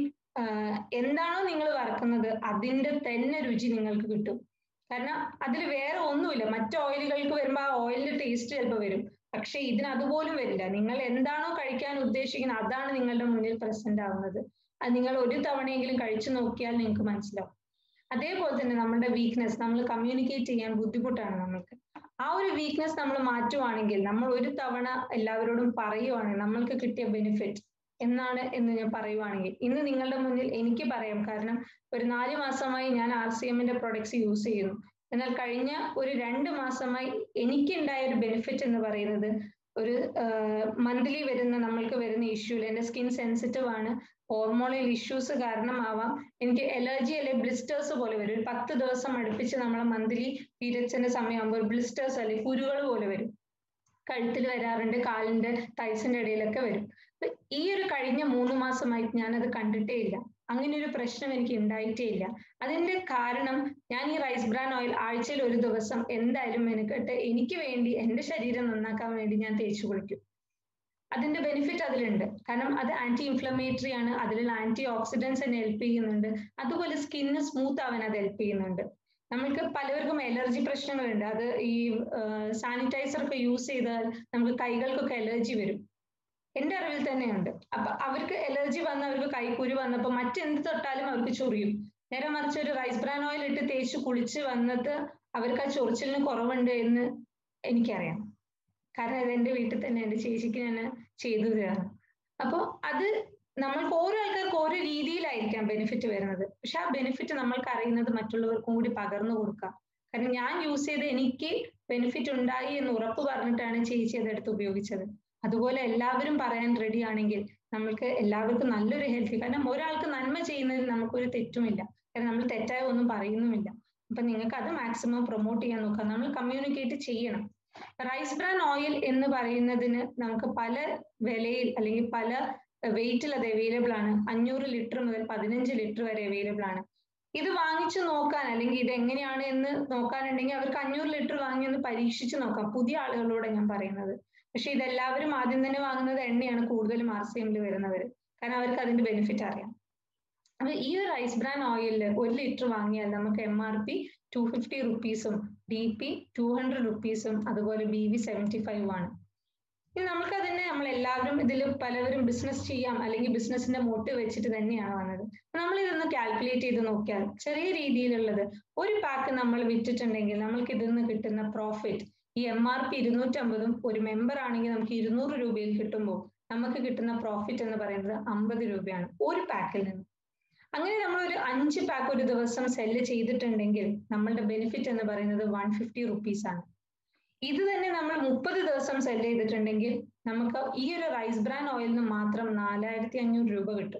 Speaker 1: എന്താണോ നിങ്ങൾ വറക്കുന്നത് അതിന്റെ തന്നെ രുചി നിങ്ങൾക്ക് കിട്ടും കാരണം അതിൽ വേറെ ഒന്നുമില്ല മറ്റു ഓയിലുകൾക്ക് വരുമ്പോൾ ആ ഓയിലിന്റെ ടേസ്റ്റ് ചിലപ്പോൾ വരും പക്ഷെ ഇതിന് അതുപോലും വരില്ല നിങ്ങൾ എന്താണോ കഴിക്കാൻ ഉദ്ദേശിക്കുന്നത് അതാണ് നിങ്ങളുടെ മുന്നിൽ പ്രസന്റ് ആവുന്നത് അത് നിങ്ങൾ ഒരു തവണയെങ്കിലും കഴിച്ചു നോക്കിയാൽ നിങ്ങൾക്ക് മനസ്സിലാവും അതേപോലെ തന്നെ നമ്മുടെ വീക്ക്നെസ് നമ്മൾ കമ്മ്യൂണിക്കേറ്റ് ചെയ്യാൻ ബുദ്ധിമുട്ടാണ് നമ്മൾക്ക് ആ ഒരു വീക്ക്നെസ് നമ്മൾ മാറ്റുവാണെങ്കിൽ നമ്മൾ ഒരു തവണ എല്ലാവരോടും പറയുവാണെങ്കിൽ നമ്മൾക്ക് കിട്ടിയ ബെനിഫിറ്റ് എന്നാണ് എന്ന് ഞാൻ പറയുവാണെങ്കിൽ ഇന്ന് നിങ്ങളുടെ മുന്നിൽ എനിക്ക് പറയാം കാരണം ഒരു നാല് മാസമായി ഞാൻ ആർ സി എമ്മിന്റെ പ്രൊഡക്ട്സ് യൂസ് ചെയ്യുന്നു എന്നാൽ കഴിഞ്ഞ ഒരു രണ്ട് മാസമായി എനിക്കുണ്ടായ ഒരു ബെനിഫിറ്റ് എന്ന് പറയുന്നത് ഒരു മന്ത്ലി വരുന്ന നമ്മൾക്ക് വരുന്ന ഇഷ്യൂ എന്റെ സ്കിൻ സെൻസിറ്റീവ് ആണ് ഹോർമോണൽ ഇഷ്യൂസ് കാരണമാവാം എനിക്ക് എലർജി അല്ലെ ബ്ലിസ്റ്റേഴ്സ് പോലെ വരും ഒരു പത്ത് ദിവസം അടുപ്പിച്ച് നമ്മളെ മന്ത്ലി പീരിയഡ്സിന്റെ സമയമാകുമ്പോൾ ബ്ലിസ്റ്റേഴ്സ് അല്ലെ കുരുകൾ പോലെ വരും കഴുത്തിൽ വരാറുണ്ട് കാലിന്റെ തൈസിന്റെ ഇടയിലൊക്കെ വരും ഈ ഒരു കഴിഞ്ഞ മൂന്ന് മാസമായി ഞാനത് കണ്ടിട്ടേ ഇല്ല അങ്ങനെ ഒരു പ്രശ്നം എനിക്ക് ഉണ്ടായിട്ടേ ഇല്ല അതിന്റെ കാരണം ഞാൻ ഈ റൈസ് ബ്രാൻ ഓയിൽ ആഴ്ചയിൽ ഒരു ദിവസം എന്തായാലും മെനക്കെട്ട് എനിക്ക് വേണ്ടി എന്റെ ശരീരം നന്നാക്കാൻ വേണ്ടി ഞാൻ തേച്ചു കുളിക്കും അതിന്റെ ബെനിഫിറ്റ് അതിലുണ്ട് കാരണം അത് ആന്റി ഇൻഫ്ലമേറ്ററി ആണ് അതിലുള്ള ആന്റി ഓക്സിഡൻസ് എന്നെ ഹെൽപ്പ് ചെയ്യുന്നുണ്ട് അതുപോലെ സ്കിന്ന് സ്മൂത്ത് ആവാൻ അത് ഹെൽപ്പ് ചെയ്യുന്നുണ്ട് നമ്മൾക്ക് പലവർക്കും അലർജി പ്രശ്നങ്ങളുണ്ട് അത് ഈ സാനിറ്റൈസർ ഒക്കെ യൂസ് ചെയ്താൽ നമുക്ക് കൈകൾക്കൊക്കെ അലർജി വരും എന്റെ അറിവിൽ തന്നെയുണ്ട് അപ്പൊ അവർക്ക് അലർജി വന്ന അവർക്ക് കൈക്കുരു വന്നപ്പോ മറ്റെന്ത് തൊട്ടാലും അവർക്ക് ചൊറിയും നേരെ മറിച്ച് ഒരു റൈസ് ബ്രാൻ ഓയിൽ ഇട്ട് തേച്ച് കുളിച്ച് വന്നിട്ട് അവർക്ക് ആ ചൊറിച്ചിലിന് കുറവുണ്ട് എന്ന് എനിക്കറിയാം കാരണം അത് എന്റെ വീട്ടിൽ തന്നെ എന്റെ ചേച്ചിക്ക് ഞാൻ ചെയ്തു തരാണ് അപ്പോൾ അത് നമ്മൾക്ക് ഓരോ ആൾക്കാർക്ക് ഓരോ രീതിയിലായിരിക്കാം ബെനിഫിറ്റ് വരുന്നത് പക്ഷെ ആ ബെനിഫിറ്റ് നമ്മൾക്ക് അറിയുന്നത് മറ്റുള്ളവർക്കും കൂടി പകർന്നു കൊടുക്കാം കാരണം ഞാൻ യൂസ് ചെയ്ത് എനിക്ക് ബെനിഫിറ്റ് ഉണ്ടായി എന്ന് ഉറപ്പ് പറഞ്ഞിട്ടാണ് ചേച്ചി അതെടുത്ത് ഉപയോഗിച്ചത് അതുപോലെ എല്ലാവരും പറയാൻ റെഡി ആണെങ്കിൽ നമ്മൾക്ക് എല്ലാവർക്കും നല്ലൊരു ഹെൽത്തി കാരണം ഒരാൾക്ക് നന്മ ചെയ്യുന്നതിൽ നമുക്കൊരു തെറ്റുമില്ല കാരണം നമ്മൾ തെറ്റായ ഒന്നും പറയുന്നുമില്ല അപ്പൊ നിങ്ങൾക്ക് അത് മാക്സിമം പ്രൊമോട്ട് ചെയ്യാൻ നോക്കാം നമ്മൾ കമ്മ്യൂണിക്കേറ്റ് ചെയ്യണം റൈസ് ബ്രാൻ ഓയിൽ എന്ന് പറയുന്നതിന് നമുക്ക് പല വിലയിൽ അല്ലെങ്കിൽ പല വെയിറ്റിൽ അത് അവൈലബിൾ ആണ് അഞ്ഞൂറ് ലിറ്റർ മുതൽ പതിനഞ്ച് ലിറ്റർ വരെ അവൈലബിൾ ആണ് ഇത് വാങ്ങിച്ചു നോക്കാൻ അല്ലെങ്കിൽ ഇത് എങ്ങനെയാണ് എന്ന് നോക്കാനുണ്ടെങ്കിൽ അവർക്ക് അഞ്ഞൂറ് ലിറ്റർ വാങ്ങി ഒന്ന് പരീക്ഷിച്ച് നോക്കാം പുതിയ ആളുകളോട് ഞാൻ പറയുന്നത് പക്ഷെ ഇതെല്ലാവരും ആദ്യം തന്നെ വാങ്ങുന്നത് എണ്ണയാണ് കൂടുതലും ആർ സി എമ്മിൽ വരുന്നവർ കാരണം അവർക്ക് അതിന്റെ ബെനിഫിറ്റ് അറിയാം അപ്പൊ ഈ ഒരു റൈസ് ബ്രാൻ ഓയിലിൽ ഒരു ലിറ്റർ വാങ്ങിയാൽ നമുക്ക് M R P two fifty റുപ്പീസും ഡി പി ടു ഹൺഡ്രഡ് റുപ്പീസും അതുപോലെ ബി വി സെവൻറ്റി ഫൈവ് ആണ് ഇനി നമുക്ക് അതിനെ നമ്മൾ എല്ലാവരും ഇതിൽ പലവരും ബിസിനസ് ചെയ്യാം അല്ലെങ്കിൽ ബിസിനസിന്റെ മോട്ടീവ് വെച്ചിട്ട് തന്നെയാണ് വന്നത് നമ്മൾ ഇതൊന്ന് കാൽക്കുലേറ്റ് ചെയ്ത് നോക്കിയാൽ ചെറിയ രീതിയിലുള്ളത് ഒരു പാക്ക് നമ്മൾ വിറ്റിട്ടുണ്ടെങ്കിൽ നമ്മൾക്ക് ഇതിൽ നിന്ന് കിട്ടുന്ന പ്രോഫിറ്റ് ഈ എം ആർ പി ഇരുന്നൂറ്റമ്പതും ഒരു മെമ്പർ ആണെങ്കിൽ നമുക്ക് ഇരുന്നൂറ് രൂപയിൽ കിട്ടുമ്പോൾ നമുക്ക് കിട്ടുന്ന പ്രോഫിറ്റ് എന്ന് പറയുന്നത് അമ്പത് രൂപയാണ് ഒരു പാക്കിൽ നിന്ന് അങ്ങനെ നമ്മൾ ഒരു അഞ്ച് പാക്ക് ഒരു ദിവസം സെല്ല് ചെയ്തിട്ടുണ്ടെങ്കിൽ നമ്മളുടെ ബെനിഫിറ്റ് എന്ന് പറയുന്നത് വൺ ഫിഫ്റ്റി റുപ്പീസ് ആണ് ഇത് തന്നെ നമ്മൾ മുപ്പത് ദിവസം സെല്ല് ചെയ്തിട്ടുണ്ടെങ്കിൽ നമുക്ക് ഈ ഒരു റൈസ് ബ്രാൻ ഓയിലിന് മാത്രം നാലായിരത്തി അഞ്ഞൂറ് രൂപ കിട്ടും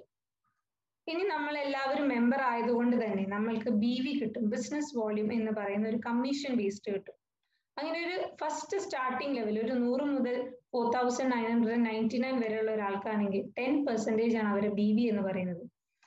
Speaker 1: ഇനി നമ്മൾ എല്ലാവരും മെമ്പർ ആയതുകൊണ്ട് തന്നെ നമ്മൾക്ക് ബി വി കിട്ടും ബിസിനസ് വോള്യൂം എന്ന് പറയുന്ന ഒരു കമ്മീഷൻ ബേസ്ഡ് കിട്ടും അങ്ങനെ ഒരു ഫസ്റ്റ് സ്റ്റാർട്ടിംഗ് ലെവൽ ഒരു നൂറ് മുതൽ four thousand nine hundred ninety nine വരെയുള്ള ഒരാൾക്കാണെങ്കിൽ ടെൻ പെർസെൻറ്റേജ് ആണ് അവരെ ബി വി എന്ന് പറയുന്നത്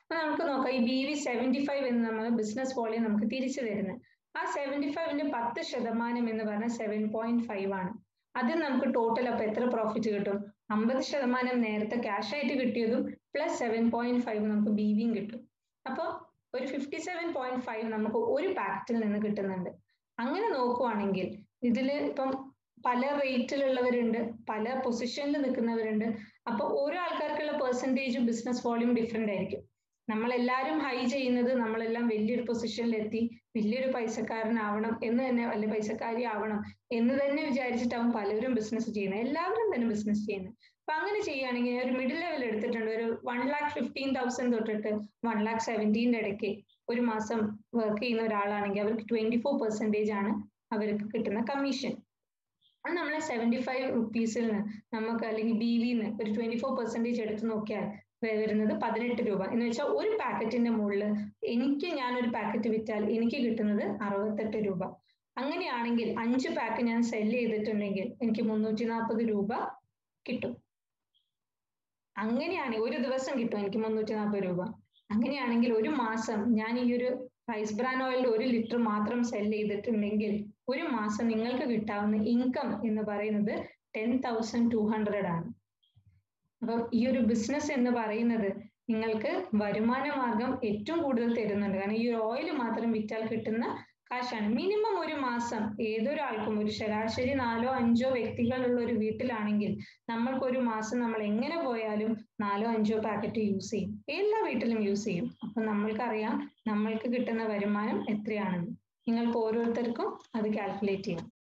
Speaker 1: അപ്പൊ നമുക്ക് നോക്കാം ഈ ബി വി സെവന്റി ഫൈവ് എന്ന് നമ്മൾ ബിസിനസ് വോളിയം നമുക്ക് തിരിച്ചു തരുന്നത് ആ സെവന്റി ഫൈവിന്റെ പത്ത് ശതമാനം എന്ന് പറഞ്ഞാൽ സെവൻ പോയിന്റ് ഫൈവ് ആണ് അതിൽ നമുക്ക് ടോട്ടൽ അപ്പൊ എത്ര പ്രോഫിറ്റ് കിട്ടും അമ്പത് ശതമാനം നേരത്തെ ക്യാഷ് ആയിട്ട് കിട്ടിയതും പ്ലസ് സെവൻ പോയിന്റ് ഫൈവ് നമുക്ക് ബി വിയും കിട്ടും അപ്പോൾ ഒരു ഫിഫ്റ്റി സെവൻ പോയിന്റ് ഫൈവ് നമുക്ക് ഒരു പാക്കറ്റിൽ നിന്ന് കിട്ടുന്നുണ്ട് അങ്ങനെ നോക്കുവാണെങ്കിൽ ഇതിൽ ഇപ്പം പല റേറ്റിലുള്ളവരുണ്ട് പല പൊസിഷനിൽ നിൽക്കുന്നവരുണ്ട് അപ്പൊ ഓരോ ആൾക്കാർക്കുള്ള പെർസെൻറ്റേജ് ബിസിനസ് വോളിയം ഡിഫറെന്റ് ആയിരിക്കും നമ്മളെല്ലാവരും ഹൈ ചെയ്യുന്നത് നമ്മളെല്ലാം വലിയൊരു പൊസിഷനിൽ എത്തി വലിയൊരു പൈസക്കാരനാവണം എന്ന് തന്നെ അല്ലെ പൈസക്കാരി ആവണം എന്ന് തന്നെ വിചാരിച്ചിട്ടാവും പലരും ബിസിനസ് ചെയ്യുന്നത് എല്ലാവരും തന്നെ ബിസിനസ് ചെയ്യുന്നത് അപ്പൊ അങ്ങനെ ചെയ്യുകയാണെങ്കിൽ ഒരു മിഡിൽ ലെവൽ എടുത്തിട്ടുണ്ട് ഒരു വൺ ലാക്ക് ഫിഫ്റ്റീൻ തൗസൻഡ് തൊട്ടിട്ട് വൺ ലാക്ക് സെവൻറ്റീൻ്റെ ഇടയ്ക്ക് ഒരു മാസം വർക്ക് ചെയ്യുന്ന ഒരാളാണെങ്കിൽ അവർക്ക് ട്വന്റി ഫോർ പെർസെൻറ്റേജ് ആണ് അവർക്ക് കിട്ടുന്ന കമ്മീഷൻ അത് നമ്മളെ സെവൻറ്റി ഫൈവ് റുപ്പീസിൽ നിന്ന് നമുക്ക് അല്ലെങ്കിൽ ബി വിന്ന് ഒരു ട്വന്റി ഫോർ പെർസെൻറ്റേജ് എടുത്ത് നോക്കിയാൽ വരുന്നത് പതിനെട്ട് രൂപ എന്ന് വെച്ചാൽ ഒരു പാക്കറ്റിന്റെ മുകളിൽ എനിക്ക് ഞാൻ ഒരു പാക്കറ്റ് വിറ്റാൽ എനിക്ക് കിട്ടുന്നത് അറുപത്തെട്ട് രൂപ അങ്ങനെയാണെങ്കിൽ അഞ്ച് പാക്ക് ഞാൻ സെല് ചെയ്തിട്ടുണ്ടെങ്കിൽ എനിക്ക് മുന്നൂറ്റി നാൽപ്പത് രൂപ കിട്ടും അങ്ങനെയാണ് ഒരു ദിവസം കിട്ടും എനിക്ക് മുന്നൂറ്റി നാൽപ്പത് രൂപ അങ്ങനെയാണെങ്കിൽ ഒരു മാസം ഞാൻ ഈ ഒരു റൈസ് ബ്രാൻ ഓയിലിന്റെ ഒരു ലിറ്റർ മാത്രം സെൽ ചെയ്തിട്ടുണ്ടെങ്കിൽ ഒരു മാസം നിങ്ങൾക്ക് കിട്ടാവുന്ന ഇൻകം എന്ന് പറയുന്നത് ടെൻ തൗസൻഡ് ടു ഹൺഡ്രഡ് ആണ് അപ്പം ഈ ഒരു ബിസിനസ് എന്ന് പറയുന്നത് നിങ്ങൾക്ക് വരുമാന മാർഗം ഏറ്റവും കൂടുതൽ തരുന്നുണ്ട് കാരണം ഈ ഒരു ഓയിൽ മാത്രം വിറ്റാൽ കിട്ടുന്ന കാശാണ് മിനിമം ഒരു മാസം ഏതൊരാൾക്കും ഒരു ശരാശരി നാലോ അഞ്ചോ വ്യക്തികളുള്ള ഒരു വീട്ടിലാണെങ്കിൽ നമ്മൾക്ക് ഒരു മാസം നമ്മൾ എങ്ങനെ പോയാലും നാലോ അഞ്ചോ പാക്കറ്റ് യൂസ് ചെയ്യും എല്ലാ വീട്ടിലും യൂസ് ചെയ്യും അപ്പൊ നമ്മൾക്കറിയാം നമ്മൾക്ക് കിട്ടുന്ന വരുമാനം എത്രയാണെന്ന് നിങ്ങൾക്ക് ഓരോരുത്തർക്കും അത് കാൽക്കുലേറ്റ് ചെയ്യാം